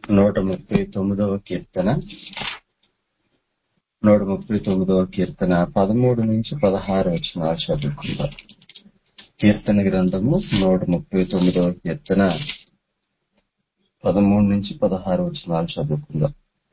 నూట ముప్పై తొమ్మిదవ కీర్తన నూట ముప్పై తొమ్మిదవ కీర్తన పదమూడు నుంచి పదహారు వచ్చిన చదువుకుందాం కీర్తన గ్రంథము నూట ముప్పై తొమ్మిదవ కీర్తన పదమూడు నుంచి పదహారు వచనాలు చదువుకుందాం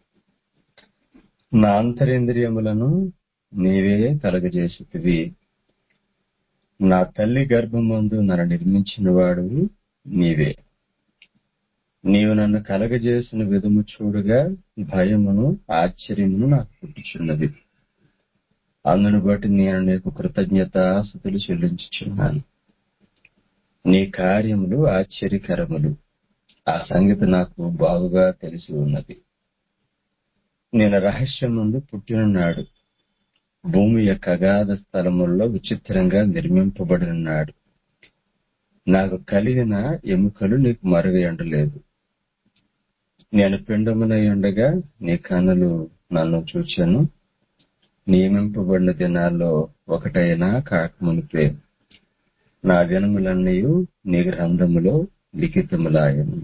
నా అంతరింద్రియములను నీవే కలగజేసితివి నా తల్లి గర్భమందు నన్ను నిర్మించిన వాడు నీవే నీవు నన్ను కలగజేసిన విధము చూడగా భయమును ఆశ్చర్యమును నాకు పుట్టుచున్నది అందును బట్టి నేను నీకు కృతజ్ఞత స్థుతులు చెల్లించుచున్నాను నీ కార్యములు ఆశ్చర్యకరములు ఆ సంగతి నాకు బాగుగా తెలిసి ఉన్నది నేను రహస్యం నుండి పుట్టినన్నాడు భూమి యొక్క అగాధ స్థలముల్లో విచిత్రంగా నిర్మింపబడినాడు నాకు కలిగిన ఎముకలు నీకు మరుగయండలేదు నేను పిండమునై ఉండగా నీ కన్నులు నన్ను చూచాను నియమింపబడిన దినాల్లో ఒకటైనా కాకమునిపే నా దినములన్నీ నీ గ్రంథములో లిఖితములాయను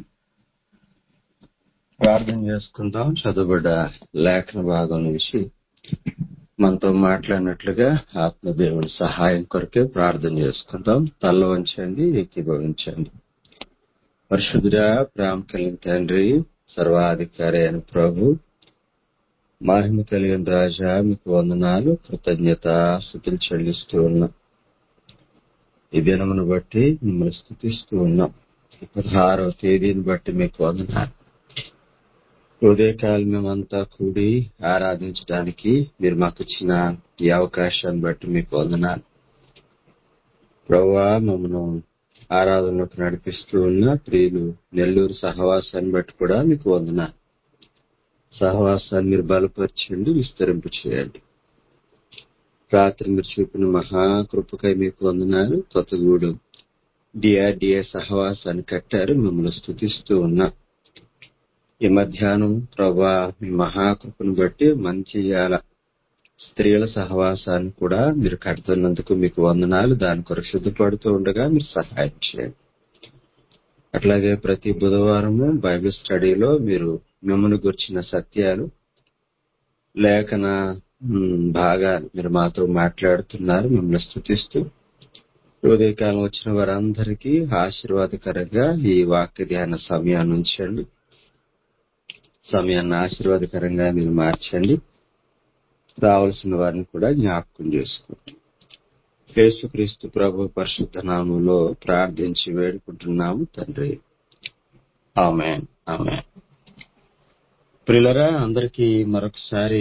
ప్రార్థన చేసుకుందాం చదువుబడ్డ లేఖన భాగం నుంచి మనతో మాట్లాడినట్లుగా ఆత్మదేవుని సహాయం కొరకే ప్రార్థన చేసుకుందాం తల్ల వంచండి ఏకీభవించండి పరిశుద్ధుడా ప్రేమ కలిగిన తండ్రి సర్వాధికారి అయిన ప్రభు మహిమ కలిగిన రాజా మీకు వందనాలు కృతజ్ఞత స్థుతులు చెల్లిస్తూ ఉన్నాం ఈ దినమును బట్టి మిమ్మల్ని స్థుతిస్తూ ఉన్నాం పదహారవ తేదీని బట్టి మీకు వందనాలు ఉదయకాలం మేమంతా కూడి ఆరాధించడానికి మీరు మాకు ఇచ్చిన ఈ అవకాశాన్ని బట్టి మీకు వందనాలు ప్రవ్వా మమ్మను ఆరాధనలోకి నడిపిస్తూ ఉన్న ప్రియులు నెల్లూరు సహవాసాన్ని బట్టి కూడా మీకు వందనాలు సహవాసాన్ని మీరు బలపరచండి విస్తరింపు చేయండి రాత్రి మీరు చూపిన మహాకృపకై మీకు వందనాలు కొత్తగూడు డిఆర్డిఏ సహవాసాన్ని కట్టారు మిమ్మల్ని స్థుతిస్తూ ఉన్నా ఈ మధ్యాహ్నం ప్రభా మీ మహాకృపను బట్టి మంచి స్త్రీల సహవాసాన్ని కూడా మీరు కడుతున్నందుకు మీకు వందనాలు దాని కొరకు సిద్ధపడుతూ ఉండగా మీరు సహాయం చేయండి అట్లాగే ప్రతి బుధవారము బైబిల్ స్టడీలో మీరు మిమ్మల్ని గుర్చిన సత్యాలు లేఖన భాగాలు మీరు మాతో మాట్లాడుతున్నారు మిమ్మల్ని స్థుతిస్తూ ఉదయకాలం వచ్చిన వారందరికీ ఆశీర్వాదకరంగా ఈ వాక్య ధ్యాన సమయాన్ని ఉంచండి సమయాన్ని ఆశీర్వాదకరంగా మీరు మార్చండి రావాల్సిన వారిని కూడా జ్ఞాపకం చేసుకోండి యేసుక్రీస్తు ప్రభు పరిశుద్ధ నామంలో ప్రార్థించి వేడుకుంటున్నాము తండ్రి ఆమె ఆమె ప్రిలరా అందరికీ మరొకసారి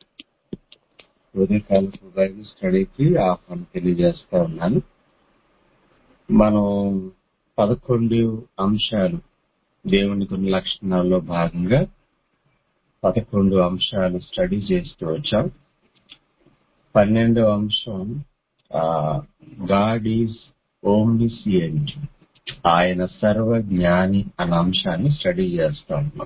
ఉదయకాలపు బైబిల్ స్టడీకి ఆహ్వానం తెలియజేస్తా ఉన్నాను మనం పదకొండు అంశాలు దేవుని కొన్ని లక్షణాల్లో భాగంగా పదకొండు అంశాలు స్టడీ చేస్తూ వచ్చాం పన్నెండో అంశం గాడ్ ఈజ్ ఓమ్నిసియంట్ ఆయన సర్వజ్ఞాని అన్న అంశాన్ని స్టడీ చేస్తా ఉన్నాం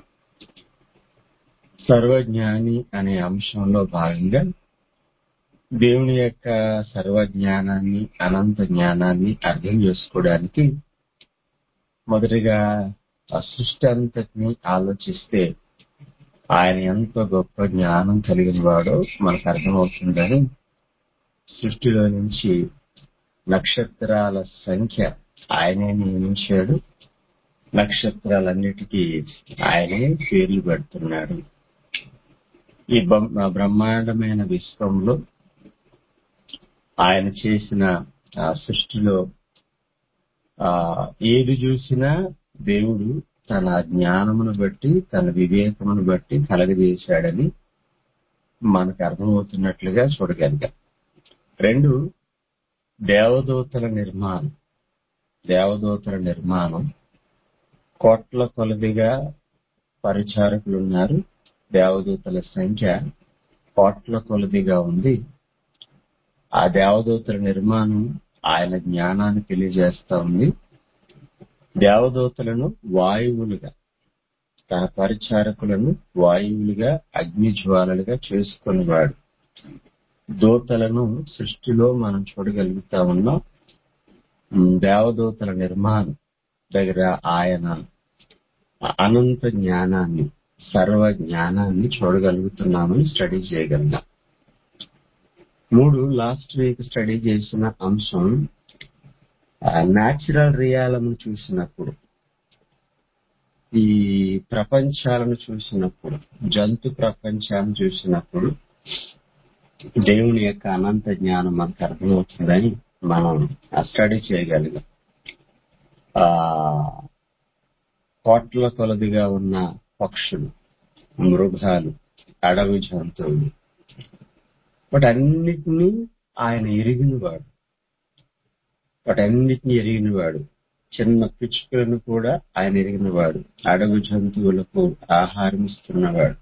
సర్వజ్ఞాని అనే అంశంలో భాగంగా దేవుని యొక్క సర్వజ్ఞానాన్ని అనంత జ్ఞానాన్ని అర్థం చేసుకోవడానికి మొదటిగా ఆ సృష్టి అంతటిని ఆలోచిస్తే ఆయన ఎంత గొప్ప జ్ఞానం కలిగిన వాడో మనకు అర్థమవుతుందని సృష్టిలో నుంచి నక్షత్రాల సంఖ్య ఆయనే నియమించాడు నక్షత్రాలన్నిటికీ ఆయనే పేర్లు పెడుతున్నాడు ఈ బ్రహ్మాండమైన విశ్వంలో ఆయన చేసిన సృష్టిలో ఏది చూసినా దేవుడు తన జ్ఞానమును బట్టి తన వివేకమును బట్టి కలగజేశాడని మనకు అర్థమవుతున్నట్లుగా చూడగలిగాం రెండు దేవదూతల నిర్మాణం దేవదూతల నిర్మాణం కోట్ల కొలదిగా పరిచారకులు ఉన్నారు దేవదూతల సంఖ్య కోట్ల కొలదిగా ఉంది ఆ దేవదూతల నిర్మాణం ఆయన జ్ఞానాన్ని తెలియజేస్తా ఉంది దేవదూతలను వాయువులుగా తన పరిచారకులను వాయువులుగా అగ్ని జ్వాలలుగా చేసుకునేవాడు దూతలను సృష్టిలో మనం చూడగలుగుతా ఉన్నాం దేవదూతల నిర్మాణం దగ్గర ఆయన ఆ అనంత జ్ఞానాన్ని సర్వ జ్ఞానాన్ని చూడగలుగుతున్నామని స్టడీ చేయగలిగాం మూడు లాస్ట్ వీక్ స్టడీ చేసిన అంశం న్యాచురల్ రియాలము చూసినప్పుడు ఈ ప్రపంచాలను చూసినప్పుడు జంతు ప్రపంచాన్ని చూసినప్పుడు దేవుని యొక్క అనంత జ్ఞానం మనకు అర్థమవుతుందని మనం స్టడీ చేయగలిగాం ఆ కోట్ల కొలదిగా ఉన్న పక్షులు మృగాలు అడవి జంతువులు వాటన్నిటినీ ఆయన ఎరిగినవాడు వాటన్నిటిని ఎరిగినవాడు చిన్న పిచ్చుకలను కూడా ఆయన ఎరిగినవాడు అడవి జంతువులకు ఆహారం ఇస్తున్నవాడు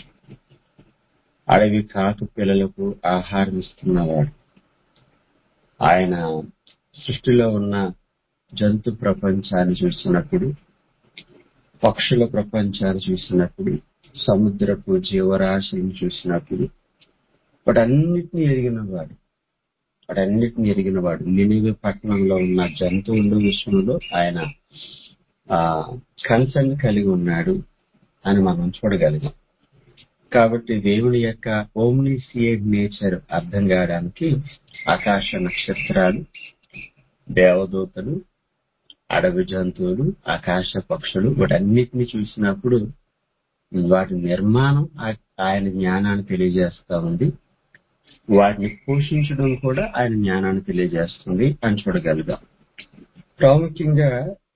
అడవి కాకు పిల్లలకు ఆహారం ఇస్తున్నవాడు ఆయన సృష్టిలో ఉన్న జంతు ప్రపంచాన్ని చూసినప్పుడు పక్షుల ప్రపంచాన్ని చూసినప్పుడు సముద్రపు జీవరాశిని చూసినప్పుడు వాటన్నిటిని ఎరిగినవాడు వాటన్నిటిని ఎరిగినవాడు నినివి పట్టణంలో ఉన్న జంతువుల విషయంలో ఆయన ఆ కన్సర్న్ కలిగి ఉన్నాడు అని మనం చూడగలిగాం కాబట్టి దేవుని యొక్క ఓమ్నిసియేట్ నేచర్ అర్థం కావడానికి ఆకాశ నక్షత్రాలు దేవదూతలు అడవి జంతువులు ఆకాశ పక్షులు వాటన్నిటిని చూసినప్పుడు వాటి నిర్మాణం ఆ- ఆయన జ్ఞానాన్ని తెలియజేస్తా ఉంది వాటిని పోషించడం కూడా ఆయన జ్ఞానాన్ని తెలియజేస్తుంది అని చూడగలుగుతాం ప్రాముఖ్యంగా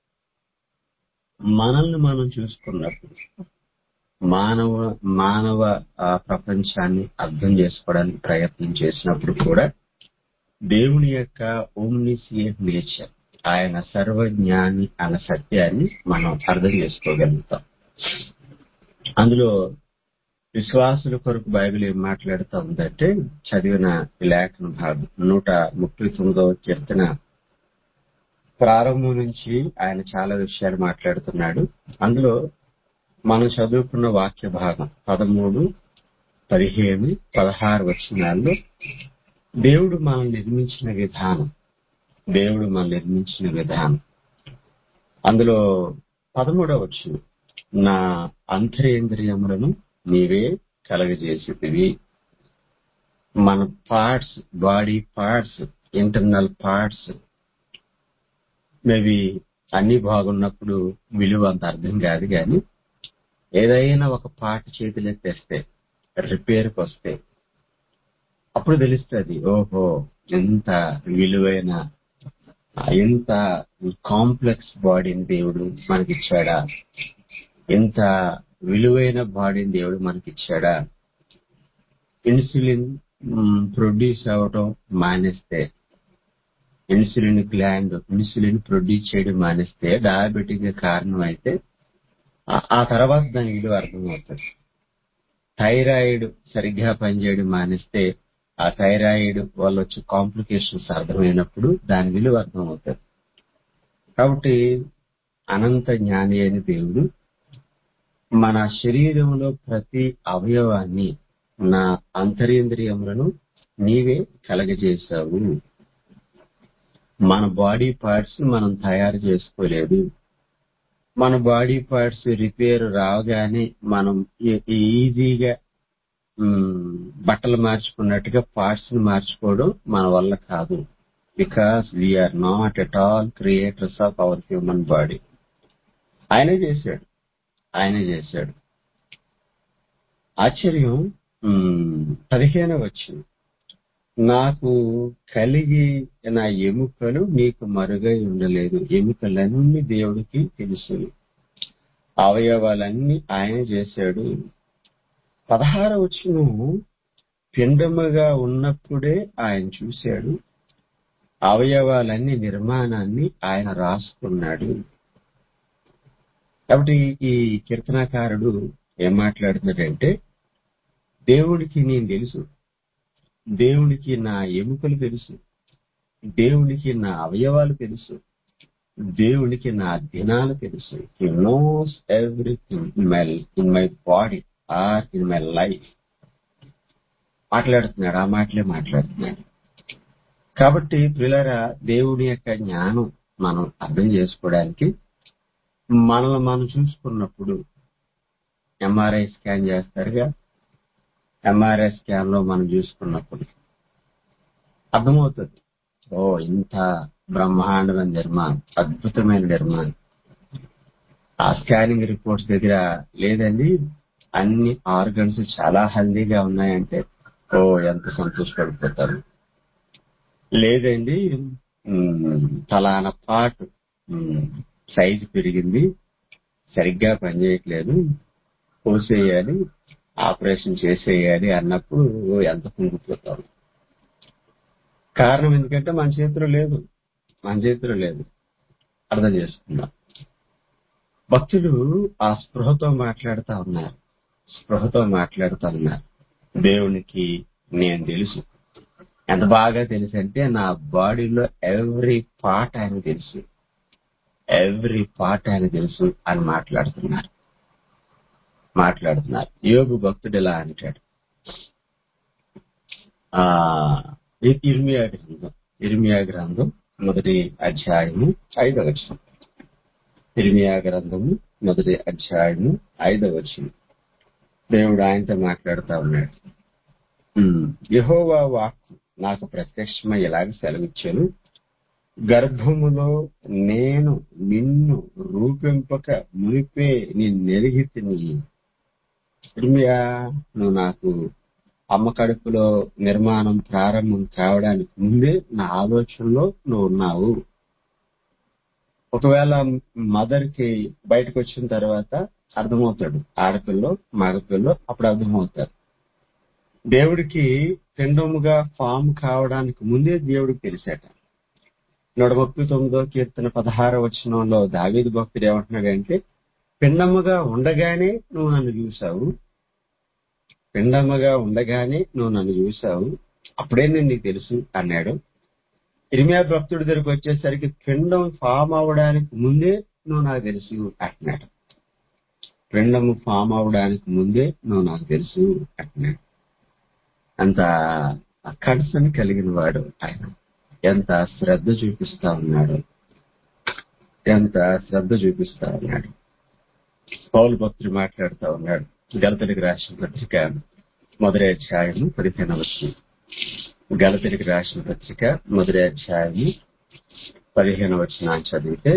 మనల్ని మనం చూసుకున్నప్పుడు మానవ మానవ ఆ, ప్రపంచాన్ని అర్థం చేసుకోవడానికి ప్రయత్నం చేసినప్పుడు కూడా దేవుని యొక్క ఓమ్నిసియట్ నేచర్ ఆయన సర్వజ్ఞాని అన్న సత్యాన్ని మనం అర్థం చేసుకోగలుగుతాం అందులో విశ్వాసుల కొరకు బైబిల్ ఏం మాట్లాడుతూ ఉందంటే చదివిన ఈ లేఖన భాగం నూట ముప్పై తొమ్మిదవ కీర్తన ప్రారంభం నుంచి ఆయన చాలా విషయాలు మాట్లాడుతున్నాడు అందులో మనం చదువుకున్న వాక్య భాగం పదమూడు పదిహేను పదహారు వచనాల్లో దేవుడు మనం నిర్మించిన విధానం దేవుడు మనం నిర్మించిన విధానం అందులో పదమూడవ వచ్చిన నా అంతరేంద్రియములను నీవే కలగజేసేటివి మన parts body parts internal parts maybe అన్ని బాగున్నప్పుడు విలువ అంత అర్థం కాదు కానీ ఏదైనా ఒక పార్ట్ చేతిలోకి తెస్తే రిపేర్కి వస్తే అప్పుడు తెలుస్తుంది ఓహో ఎంత విలువైన ఎంత కాంప్లెక్స్ బాడీని దేవుడు మనకిచ్చాడా ఎంత విలువైన బాడీని దేవుడు మనకిచ్చాడా ఇన్సులిన్ ప్రొడ్యూస్ అవటం మానేస్తే ఇన్సులిన్ గ్లాండ్ ఇన్సులిన్ ప్రొడ్యూస్ చేయడం మానేస్తే డయాబెటిక్ కారణం అయితే ఆ- ఆ తర్వాత దాని విలువ అర్థమవుతుంది థైరాయిడ్ సరిగ్గా పనిచేయడం మానేస్తే ఆ థైరాయిడ్ వల్ల వచ్చే కాంప్లికేషన్స్ అర్థమైనప్పుడు దాని విలువ అర్థమవుతుంది కాబట్టి అనంత జ్ఞాని అయిన దేవుడు మన శరీరంలో ప్రతి అవయవాన్ని నా అంతరేంద్రియములను నీవే కలగజేశావు మన బాడీ పార్ట్స్ మనం తయారు చేసుకోలేదు మన బాడీ పార్ట్స్ రిపేర్ రాగానే మనం ఈ- ఈ ఈజీగా మ్, బట్టలు మార్చుకున్నట్టుగా పార్ట్స్ ని మార్చుకోవడం మన వల్ల కాదు because we are not at all creators of our human body ఆయనే చేశాడు ఆయనే చేశాడు ఆశ్చర్యం మ్, పదిహేను వచ్చింది నాకు కలిగి నా ఎముకలు నీకు మరుగై ఉండలేదు ఎముకలన్నీ దేవుడికి తెలుసు అవయవాలన్నీ ఆయన చేశాడు పదహార వచ్చిన పిండముగా ఉన్నప్పుడే ఆయన చూశాడు అవయవాలన్నీ నిర్మాణాన్ని ఆయన రాసుకున్నాడు కాబట్టి ఈ కీర్తనాకారుడు ఏం మాట్లాడుతున్నాడంటే దేవుడికి నేను తెలుసు దేవునికి నా ఎముకలు తెలుసు దేవునికి నా అవయవాలు తెలుసు దేవునికి నా దినాలు తెలుసు he knows everything in my in my body or in my life మాట్లాడుతున్నాడు ఆ మాటలే మాట్లాడుతున్నాడు కాబట్టి పిల్లరా దేవుని యొక్క జ్ఞానం మనం అర్థం చేసుకోవడానికి మనల్ని మనం చూసుకున్నప్పుడు ఎంఆర్ఐ స్కాన్ చేస్తారుగా ఎంఆర్ఐ స్కాన్ లో మనం చూసుకున్నప్పుడు అర్థమవుతుంది ఓ ఇంత బ్రహ్మాండమైన నిర్మాణం అద్భుతమైన నిర్మాణం ఆ స్కానింగ్ రిపోర్ట్స్ దగ్గర లేదండి అన్ని ఆర్గన్స్ చాలా హెల్దీగా ఉన్నాయంటే ఓ ఎంత సంతోషపడిపోతారు లేదండి ఉమ్, ఫలానా పార్ట్ సైజు పెరిగింది సరిగ్గా పనిచేయట్లేదు కోసేయాలి ఆపరేషన్ చేసేయాలి అన్నప్పుడు ఓ ఎంత కుంగిపోతారు కారణం ఎందుకంటే మన చేతిలో లేదు మన చేతిలో లేదు అర్థం చేసుకుందాం భక్తులు ఆ స్పృహతో మాట్లాడుతా ఉన్నారు స్పృహతో మాట్లాడుతా ఉన్నారు దేవునికి నేను తెలుసు ఎంత బాగా తెలుసు అంటే నా బాడీలో ఎవ్రీ పార్ట్ ఆయన తెలుసు ఎవ్రీ పార్ట్ ఆయన తెలుసు అని మాట్లాడుతున్నారు మాట్లాడుతున్నారు యోగు భక్తుడు ఇలా అంటాడు ఆ ఇ- ఇర్మియా గ్రంథం ఇర్మియా గ్రంథం మొదటి అధ్యాయము ఐదవ వచనం ఇర్మియా గ్రంథము మొదటి అధ్యాయము ఐదవ వచనం దేవుడు ఆయనతో మాట్లాడుతా ఉన్నాడు ఉమ్, యెహోవా వాక్కు నాకు ప్రత్యక్షమై ఇలాగ సెలవిచ్చాను గర్భములో నేను నిన్ను రూపింపక మునిపే నిన్నెరిగితిని ఇర్మియా నువ్వు నాకు అమ్మ కడుపులో నిర్మాణం ప్రారంభం కావడానికి ముందే నా ఆలోచనలో నువ్వు ఉన్నావు ఒకవేళ మదర్ కి బయటకు వచ్చిన తర్వాత అర్థమవుతాడు ఆడపిల్లో మగపిల్లో అప్పుడు అర్థమవుతారు దేవుడికి పిండముగా ఫామ్ కావడానికి ముందే దేవుడికి తెలిసాట నూట ముప్పై తొమ్మిదో కీర్తన పదహార వచనంలో దావీదు భక్తుడు ఏమంటున్నాడంటే పిండముగా ఉండగానే నువ్వు నన్ను చూశావు పిండముగా ఉండగానే నువ్వు నన్ను చూశావు అప్పుడే నేను నీకు తెలుసు అన్నాడు ఇరిమియా భక్తుడి దగ్గరికి వచ్చేసరికి పిండం ఫామ్ అవడానికి ముందే నువ్వు నాకు తెలుసు అంటున్నాడు పిండము ఫామ్ అవడానికి ముందే నువ్వు నాకు తెలుసు అంటున్నాడు అంత కన్సర్న్ కలిగిన వాడు ఆయన ఎంత శ్రద్ధ చూపిస్తా ఉన్నాడు ఎంత శ్రద్ధ చూపిస్తా ఉన్నాడు పౌలు భక్తుడు మాట్లాడుతా ఉన్నాడు గలతడికి రాసిన పత్రిక మొదటి అధ్యాయము పదిహేను వచ్చిన గలతడికి రాసిన పత్రిక మొదటి అధ్యాయము పదిహేను వచ్చిన చదివితే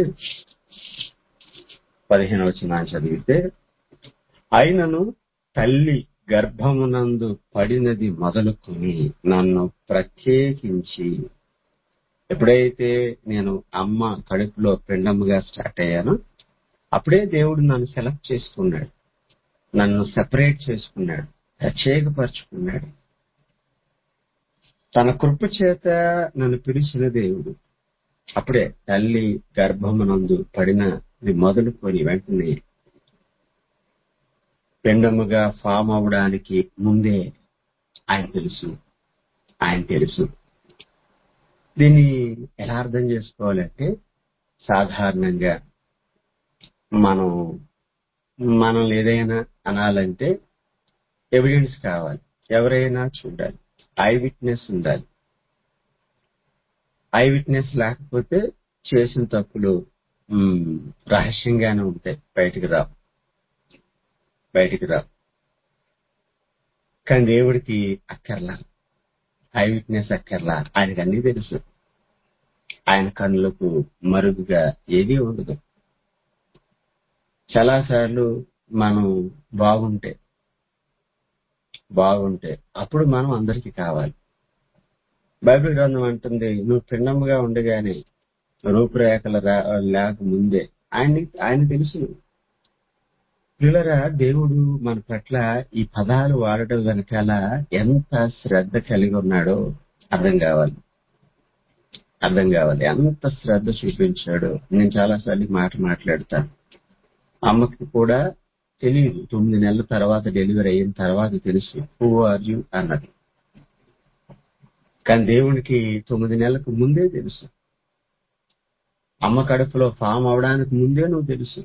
పదిహేను వచ్చిన చదివితే అయినను తల్లి గర్భమునందు పడినది మొదలుకొని నన్ను ప్రత్యేకించి ఎప్పుడైతే నేను అమ్మ కడుపులో పిండముగా స్టార్ట్ అయ్యానో అప్పుడే దేవుడు నన్ను సెలెక్ట్ చేసుకున్నాడు నన్ను సెపరేట్ చేసుకున్నాడు ప్రత్యేకపరుచుకున్నాడు తన కృప చేత నన్ను పిలిచిన దేవుడు అప్పుడే తల్లి గర్భమునందు పడినది మొదలుకొని వెంటనే పిండముగా ఫామ్ అవడానికి ముందే ఆయన తెలుసు ఆయన తెలుసు దీన్ని ఎలా అర్థం చేసుకోవాలంటే సాధారణంగా మనం మనం ఏదైనా అనాలంటే ఎవిడెన్స్ కావాలి ఎవరైనా చూడాలి ఐ విట్నెస్ ఉండాలి ఐ విట్నెస్ లేకపోతే చేసిన తప్పులు మ్, రహస్యంగానే ఉంటాయి బయటికి రావు బయటికి రావు కానీ దేవుడికి అక్కర్లా ఐ విట్నెస్ అక్కర్లా ఆయనకు అన్ని తెలుసు ఆయన కన్నులకు మరుగుగా ఏదీ ఉండదు చాలాసార్లు మనం బాగుంటే బాగుంటే అప్పుడు మనం అందరికీ కావాలి బైబిల్ గ్రంథం అంటుంది నువ్వు పిండముగా ఉండగానే రూపురేఖల రా- లేక ముందే ఆయన ఆయన తెలుసు పిల్లరా దేవుడు మన పట్ల ఈ పదాలు వాడటం వెనకాల ఎంత శ్రద్ధ కలిగి ఉన్నాడో అర్థం కావాలి అర్థం కావాలి ఎంత శ్రద్ధ చూపించాడో నేను చాలాసార్లు ఈ మాట మాట్లాడతాను అమ్మకి కూడా తెలియదు తొమ్మిది నెలల తర్వాత డెలివరీ అయిన తర్వాత తెలుసు హూ ఆర్ యు అన్నది కానీ దేవునికి తొమ్మిది నెలలకు ముందే తెలుసు అమ్మ కడుపులో ఫామ్ అవడానికి ముందే నువ్వు తెలుసు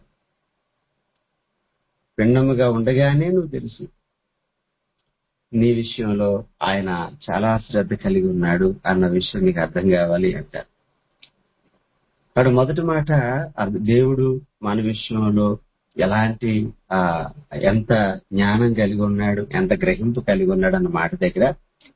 పిండముగా ఉండగానే నువ్వు తెలుసు నీ విషయంలో ఆయన చాలా శ్రద్ధ కలిగి ఉన్నాడు అన్న విషయం నీకు అర్థం కావాలి అంట వాడు మొదటి మాట అర్థ- దేవుడు మన విషయంలో ఎలాంటి ఆ ఎంత జ్ఞానం కలిగి ఉన్నాడు ఎంత గ్రహింపు కలిగి ఉన్నాడు అన్న మాట దగ్గర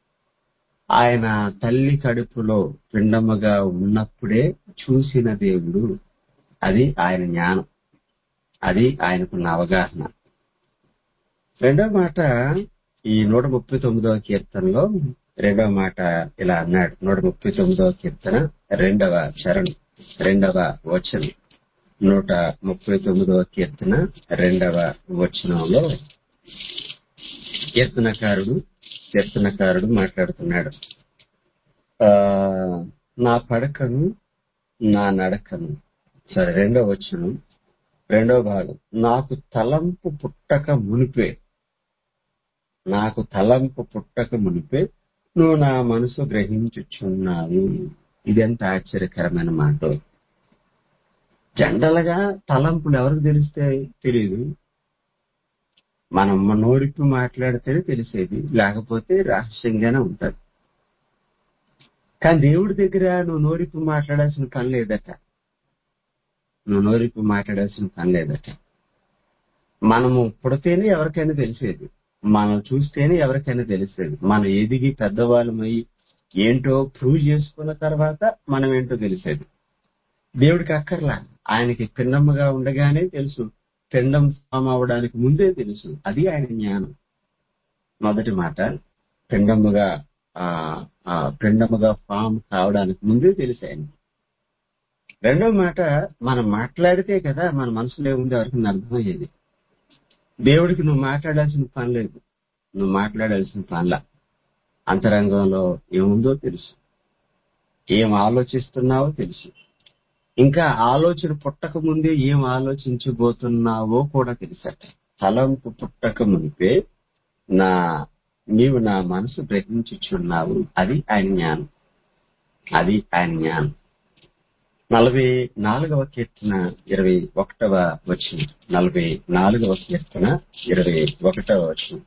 ఆయన తల్లి కడుపులో పిండముగా ఉన్నప్పుడే చూసిన దేవుడు అది ఆయన జ్ఞానం అది ఆయనకున్న అవగాహన రెండో మాట ఈ నూట ముప్పై తొమ్మిదవ కీర్తనలో రెండవ మాట ఇలా అన్నాడు నూట ముప్పై తొమ్మిదవ కీర్తన రెండవ చరణం రెండవ వచనం నూట ముప్పై తొమ్మిదవ కీర్తన రెండవ వచనంలో కీర్తనకారుడు కీర్తనకారుడు మాట్లాడుతున్నాడు ఆ నా పడకను నా నడకను సరే రెండవ వచనం రెండవ భాగం నాకు తలంపు పుట్టక మునిపే నాకు తలంపు పుట్టక మునిపే నువ్వు నా మనసు గ్రహించుచున్నావు ఇదెంత ఆశ్చర్యకరమైన మాట జనరల్ గా తలంపులు ఎవరికి తెలుస్తాయి తెలియదు మనం నోడిపి మాట్లాడితేనే తెలిసేది లేకపోతే రహస్యంగానే ఉంటది కానీ దేవుడి దగ్గర నువ్వు నోరిపి మాట్లాడాల్సిన పని లేదట నువ్వు నోరిపి మాట్లాడాల్సిన పని లేదట మనము పుడితేనే ఎవరికైనా తెలిసేది మనం చూస్తేనే ఎవరికైనా తెలిసేది మనం ఎదిగి పెద్దవాళ్ళమై ఏంటో ప్రూవ్ చేసుకున్న తర్వాత మనం ఏంటో తెలిసేది దేవుడికి అక్కర్లా ఆయనకి పిండముగా ఉండగానే తెలుసు పిండం ఫామ్ అవడానికి ముందే తెలుసు అది ఆయన జ్ఞానం మొదటి మాట పిండముగా ఆ ఆ పిండముగా ఫామ్ కావడానికి ముందే తెలుసు ఆయన రెండో మాట మనం మాట్లాడితే కదా మన మనసులో ఏముంది ఎవరికి అర్థమయ్యేది దేవుడికి నువ్వు మాట్లాడాల్సిన పని లేదు నువ్వు మాట్లాడాల్సిన పనిలా అంతరంగంలో ఏముందో తెలుసు ఏం ఆలోచిస్తున్నావో తెలుసు ఇంకా ఆలోచన పుట్టక ముందే ఏం ఆలోచించబోతున్నావో కూడా తెలుసట తలంపు పుట్టక మునిపే నా నీవు నా మనసు గ్రహించుచున్నావు అది ఆయన జ్ఞానం అది ఆయన జ్ఞానం నలభై నాలుగవ కీర్తన ఇరవై ఒకటవ వచ్చిన నలభై నాలుగవ కీర్తన ఇరవై ఒకటవ వచ్చిన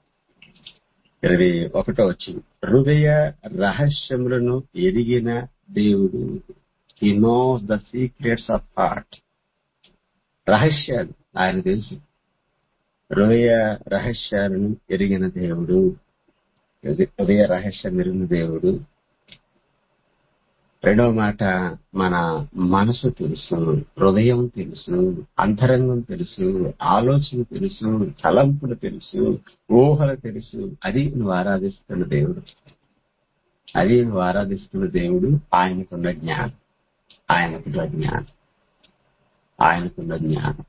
ఇరవై ఒకటో వచ్చిన హృదయ రహస్యములను ఎరిగిన దేవుడు ఈ know the secrets of heart రహస్యాలు ఆయన తెలుసు హృదయ రహస్యాలను ఎరిగిన దేవుడు హృదయ రహస్యం ఎరిగిన దేవుడు రెండవ మాట మన మనసు తెలుసు హృదయం తెలుసు అంతరంగం తెలుసు ఆలోచన తెలుసు తలంపులు తెలుసు ఊహలు తెలుసు అది నువ్వు ఆరాధిస్తున్న దేవుడు అది నువ్వు ఆరాధిస్తున్న దేవుడు ఆయనకున్న జ్ఞానం ఆయనకున్న జ్ఞానం ఆయనకున్న జ్ఞానం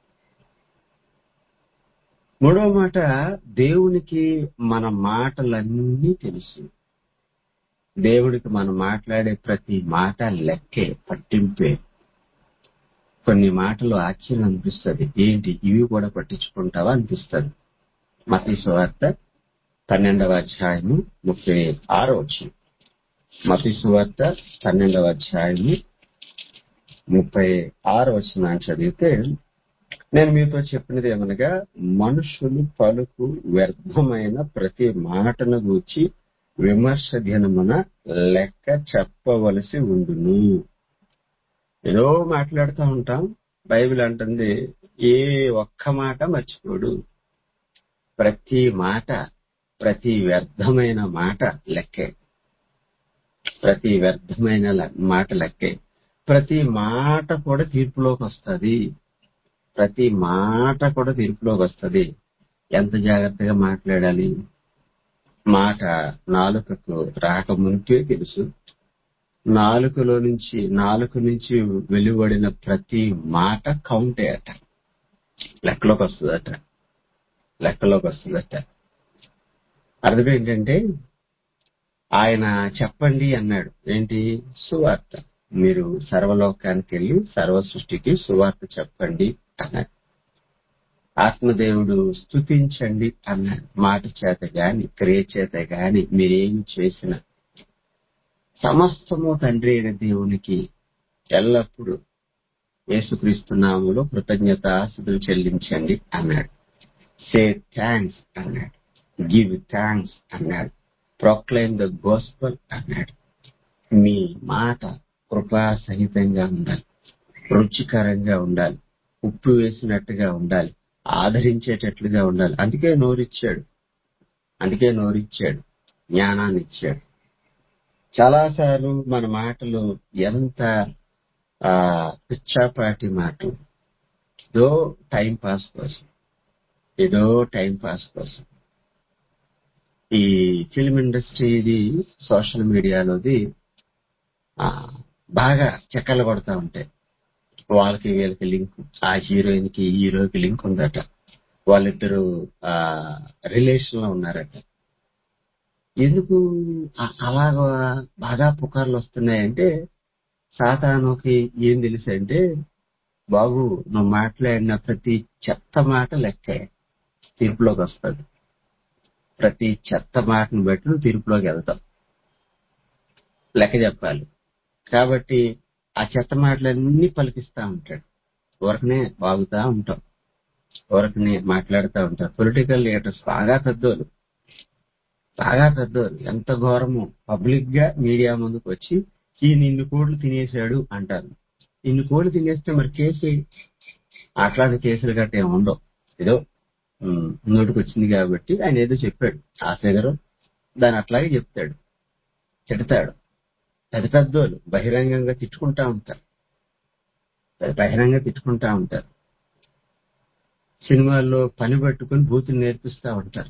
మూడవ మాట దేవునికి మన మాటలన్నీ తెలుసు దేవుడికి మనం మాట్లాడే ప్రతి మాట లెక్కే పట్టింపే కొన్ని మాటలు ఆశ్చర్యం అనిపిస్తుంది ఏంటి ఇవి కూడా పట్టించుకుంటావా అనిపిస్తుంది మతీ సువార్త పన్నెండవ అధ్యాయము ముప్పై ఆరో వచ్చి మతీ సువార్త పన్నెండవ అధ్యాయము ముప్పై ఆరు వచ్చిన చదివితే నేను మీతో చెప్పినది ఏమనగా మనుషులు పలుకు వ్యర్థమైన ప్రతి మాటను గూర్చి విమర్శ దినమున లెక్క చెప్పవలసి ఉండును ఏదో మాట్లాడుతూ ఉంటాం బైబిల్ అంటుంది ఏ ఒక్క మాట మర్చిపోడు ప్రతి మాట ప్రతి వ్యర్థమైన మాట లెక్కే ప్రతి వ్యర్థమైన ల- మాట లెక్కే ప్రతి మాట కూడా తీర్పులోకి వస్తుంది ప్రతి మాట కూడా తీర్పులోకి వస్తుంది ఎంత జాగ్రత్తగా మాట్లాడాలి మాట నాలుకకు రాకముందే తెలుసు నాలుకలో నుంచి నాలుక నుంచి వెలువడిన ప్రతి మాట కౌంటే అట లెక్కలోకి వస్తుందట లెక్కలోకి వస్తుందట అర్థం ఏంటంటే ఆయన చెప్పండి అన్నాడు ఏంటి సువార్త మీరు సర్వలోకానికి వెళ్ళి సర్వ సృష్టికి సువార్త చెప్పండి అన్నాడు ఆత్మదేవుడు స్తుతించండి అన్నాడు మాట చేత గాని క్రియ చేత గాని మీరేం చేసిన సమస్తము తండ్రి అయిన దేవునికి ఎల్లప్పుడూ యేసుక్రీస్తు నామములో కృతజ్ఞత ఆస్తులు చెల్లించండి అన్నాడు సే థ్యాంక్స్ అన్నాడు గివ్ థ్యాంక్స్ అన్నాడు ప్రొక్లైమ్ ద గోస్పల్ అన్నాడు మీ మాట కృపా సహితంగా ఉండాలి రుచికరంగా ఉండాలి ఉప్పు వేసినట్టుగా ఉండాలి ఆదరించేటట్లుగా ఉండాలి అందుకే నోరిచ్చాడు అందుకే నోరిచ్చాడు జ్ఞానాన్ని ఇచ్చాడు చాలాసార్లు మన మాటలు ఎంత ఆ పిచ్చాపాటి మాటలు ఏదో టైం పాస్ కోసం ఏదో టైం పాస్ కోసం ఈ ఫిల్మ్ ఇండస్ట్రీది సోషల్ మీడియాలోది ఆ, బాగా చెక్కలు కొడతా ఉంటాయి వాళ్ళకి వీళ్ళకి లింక్ ఆ హీరోయిన్ కి ఈ హీరోకి లింక్ ఉందట వాళ్ళిద్దరు ఆ రిలేషన్ లో ఉన్నారట ఎందుకు అ- అలాగా బాగా పుకార్లు వస్తున్నాయంటే సాతానుకి ఏం తెలుసు అంటే బాబు నువ్వు మాట్లాడిన ప్రతి చెత్త మాట లెక్కే తీర్పులోకి వస్తుంది ప్రతి చెత్త మాటను బట్టి నువ్వు తీర్పులోకి వెళ్తావు లెక్క చెప్పాలి కాబట్టి ఆ చెత్త మాటలన్నీ పలికిస్తా ఉంటాడు ఊరకనే బాగుతా ఉంటాం ఊరకనే మాట్లాడుతూ ఉంటారు పొలిటికల్ లీడర్స్ బాగా పెద్దోళ్ళు బాగా పెద్దోళ్ళు ఎంత ఘోరమో పబ్లిక్ గా మీడియా ముందుకు వచ్చి ఈ నిన్ను కోట్లు తినేశాడు అంటారు ఇన్ని కోట్లు తినేస్తే మరి కేసు అట్లాంటి కేసులు గట్ట ఏమి ఉండవు ఏదో ఉమ్, నోటికి వచ్చింది కాబట్టి ఆయన ఏదో చెప్పాడు ఆ ఫిగర్ దాన్ని అట్లాగే చెప్తాడు తిడతాడు పెద్ద పెద్దోళ్ళు బహిరంగంగా తిట్టుకుంటా ఉంటారు బహిరంగంగా తిట్టుకుంటా ఉంటారు సినిమాల్లో పని పట్టుకుని బూతులు నేర్పిస్తా ఉంటారు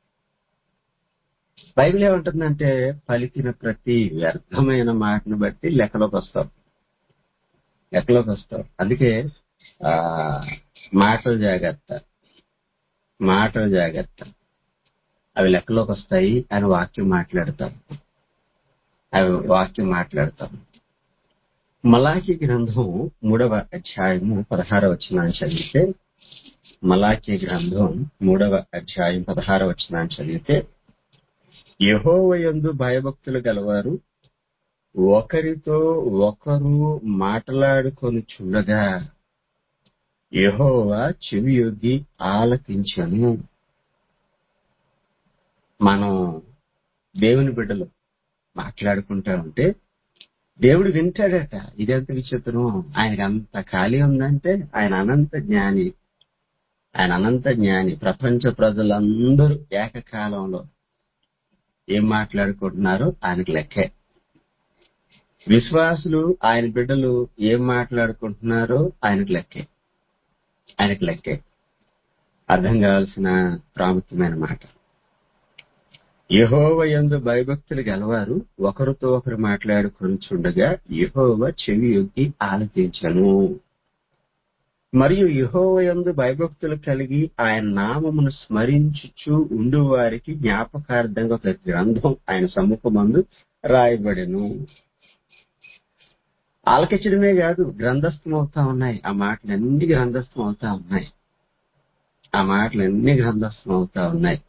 బైబిల్ ఏమంటుందంటే పలికిన ప్రతి వ్యర్థమైన మాటను బట్టి లెక్కలోకి వస్తాం లెక్కలోకి వస్తాం అందుకే ఆ మాటలు జాగ్రత్త మాటలు జాగ్రత్త అవి లెక్కలోకి వస్తాయి అని వాక్యం మాట్లాడతాం అవి వాక్యం మాట్లాడతాం మలాఖీ గ్రంథం మూడవ అధ్యాయము పదహార వచనాన్ని చదివితే మలాఖీ గ్రంథం మూడవ అధ్యాయం పదహార వచనాన్ని చదివితే యహోవయందు భయభక్తులు గలవారు ఒకరితో ఒకరు మాట్లాడుకొని చుండగా యహోవా చెవియొగ్గి ఆలకించను మనం దేవుని బిడ్డలు మాట్లాడుకుంటా ఉంటే దేవుడు వింటాడట ఇదెంత విచిత్రం ఆయనకి అంత ఖాళీ ఉందంటే ఆయన అనంత జ్ఞాని ఆయన అనంత జ్ఞాని ప్రపంచ ప్రజలందరూ ఏకకాలంలో ఏం మాట్లాడుకుంటున్నారో ఆయనకు లెక్కే విశ్వాసులు ఆయన బిడ్డలు ఏం మాట్లాడుకుంటున్నారో ఆయనకు లెక్కే ఆయనకు లెక్కే అర్థం కావాల్సిన ప్రాముఖ్యమైన మాట యహోవ యందు భయభక్తులు గలవారు ఒకరితో ఒకరు మాట్లాడుకొనిచుండగా యహోవ చెవి యొగ్గి ఆలకించను మరియు యహోవ యందు భయభక్తులు కలిగి ఆయన నామమును స్మరించుచు ఉండు వారికి జ్ఞాపకార్థంగా ఒక గ్రంథం ఆయన సముఖమందు రాయబడెను ఆలకించడమే కాదు గ్రంథస్థం అవుతా ఉన్నాయి ఆ మాటలన్నీ గ్రంథస్థం అవుతా ఉన్నాయి ఆ మాటలన్నీ గ్రంథస్థం అవుతా ఉన్నాయి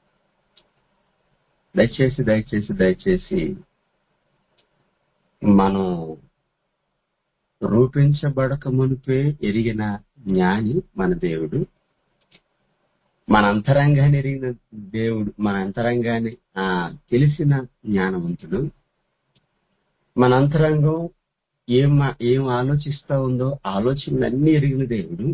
దయచేసి దయచేసి దయచేసి మనం రూపించబడక మునిపే ఎరిగిన జ్ఞాని మన దేవుడు మన అంతరంగాన్ని ఎరిగిన దేవుడు మన అంతరంగాన్ని ఆ తెలిసిన జ్ఞానవంతుడు మన అంతరంగం ఏం మా- ఏం ఆలోచిస్తా ఉందో ఆలోచనలన్నీ ఎరిగిన దేవుడు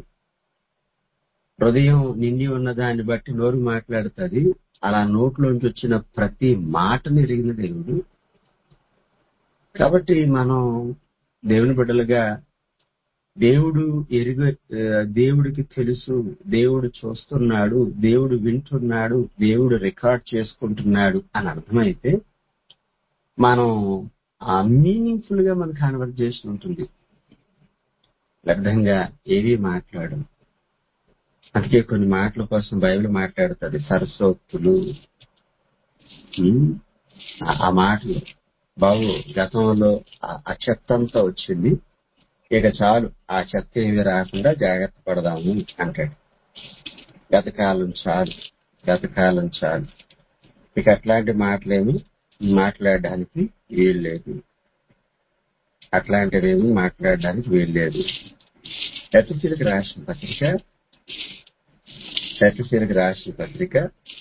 హృదయం నిండి ఉన్న దాన్ని బట్టి నోరు మాట్లాడుతుంది అలా నోట్లోంచి వచ్చిన ప్రతి మాటని ఎరిగిన దేవుడు కాబట్టి మనం దేవుని బిడ్డలుగా దేవుడు ఎరుగు ఆ, దేవుడికి తెలుసు దేవుడు చూస్తున్నాడు దేవుడు వింటున్నాడు దేవుడు రికార్డ్ చేసుకుంటున్నాడు అని అర్థమైతే మనం ఆ మీనింగ్ఫుల్ గా మన కాన్వర్జేషన్ ఉంటుంది వ్యర్థంగా ఏవి మాట్లాడు అందుకే కొన్ని మాటల కోసం బైబిల్ మాట్లాడుతుంది సరసోక్తులు ఉమ్, ఆ ఆ మాటలు బాబు గతంలో ఆ- ఆ చెత్త అంతా వచ్చింది ఇక చాలు ఆ చెత్త ఏమి రాకుండా జాగ్రత్త పడదాము అంటాడు గతకాలం చాలు గతకాలం చాలు ఇక అట్లాంటి మాటలేమి మాట్లాడడానికి వీలు లేదు అట్లాంటివేమి మాట్లాడడానికి వీలు లేదు ఎపిసిలకు రాసిన పత్రిక ఎపిసిలకు రాసిన పత్రిక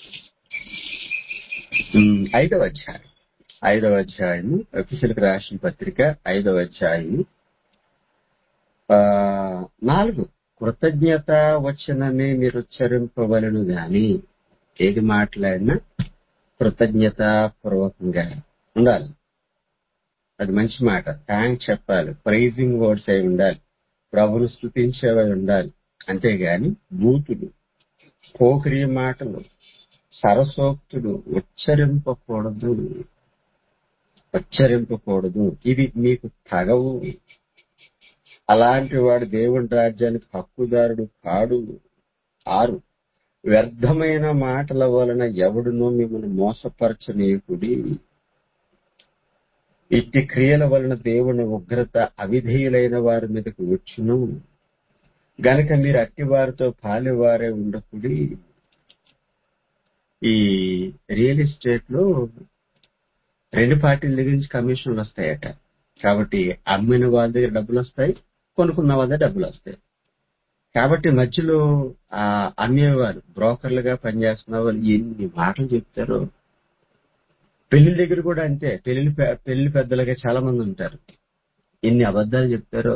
ఉమ్, ఐదవ అధ్యాయం ఐదవ అధ్యాయము ఎపిసిలకు రాసిన పత్రిక ఐదవ అధ్యాయము ఆ, నాలుగు కృతజ్ఞత వచనమే మీరు ఉచ్చరింపవలను గాని ఏది మాట్లాడినా కృతజ్ఞత పూర్వకంగా ఉండాలి అది మంచి మాట థ్యాంక్స్ చెప్పాలి ప్రైజింగ్ వర్డ్స్ అయి ఉండాలి ప్రభును స్థుతించేవై ఉండాలి అంతేగాని బూతులు పోకిరి మాటలు సరసోక్తులు ఉచ్చరింపకూడదు ఉచ్చరింపకూడదు ఇది మీకు తగవు అలాంటి వాడు దేవుని రాజ్యానికి హక్కుదారుడు కాడు ఆరు వ్యర్థమైన మాటల వలన ఎవడునో మిమ్మల్ని మోసపరచనీయకుడి ఇట్టి క్రియల వలన దేవుని ఉగ్రత అవిధేయులైన వారి మీదకు వచ్చును గనక మీరు అట్టి వారితో పాలివారే ఉండకుడి ఈ రియల్ ఎస్టేట్ లో రెండు పార్టీల దగ్గర నుంచి కమిషన్లు వస్తాయట కాబట్టి అమ్మిన వాళ్ళ దగ్గర డబ్బులు వస్తాయి కొనుక్కున్న వాళ్ళ దగ్గర డబ్బులు వస్తాయి కాబట్టి మధ్యలో ఆ అమ్మేవారు బ్రోకర్లుగా పనిచేస్తున్న వాళ్ళు ఎన్ని మాటలు చెప్తారో పెళ్లి దగ్గర కూడా అంతే పెళ్లి పెళ్లి పెద్దలుగా చాలా మంది ఉంటారు ఎన్ని అబద్ధాలు చెప్తారో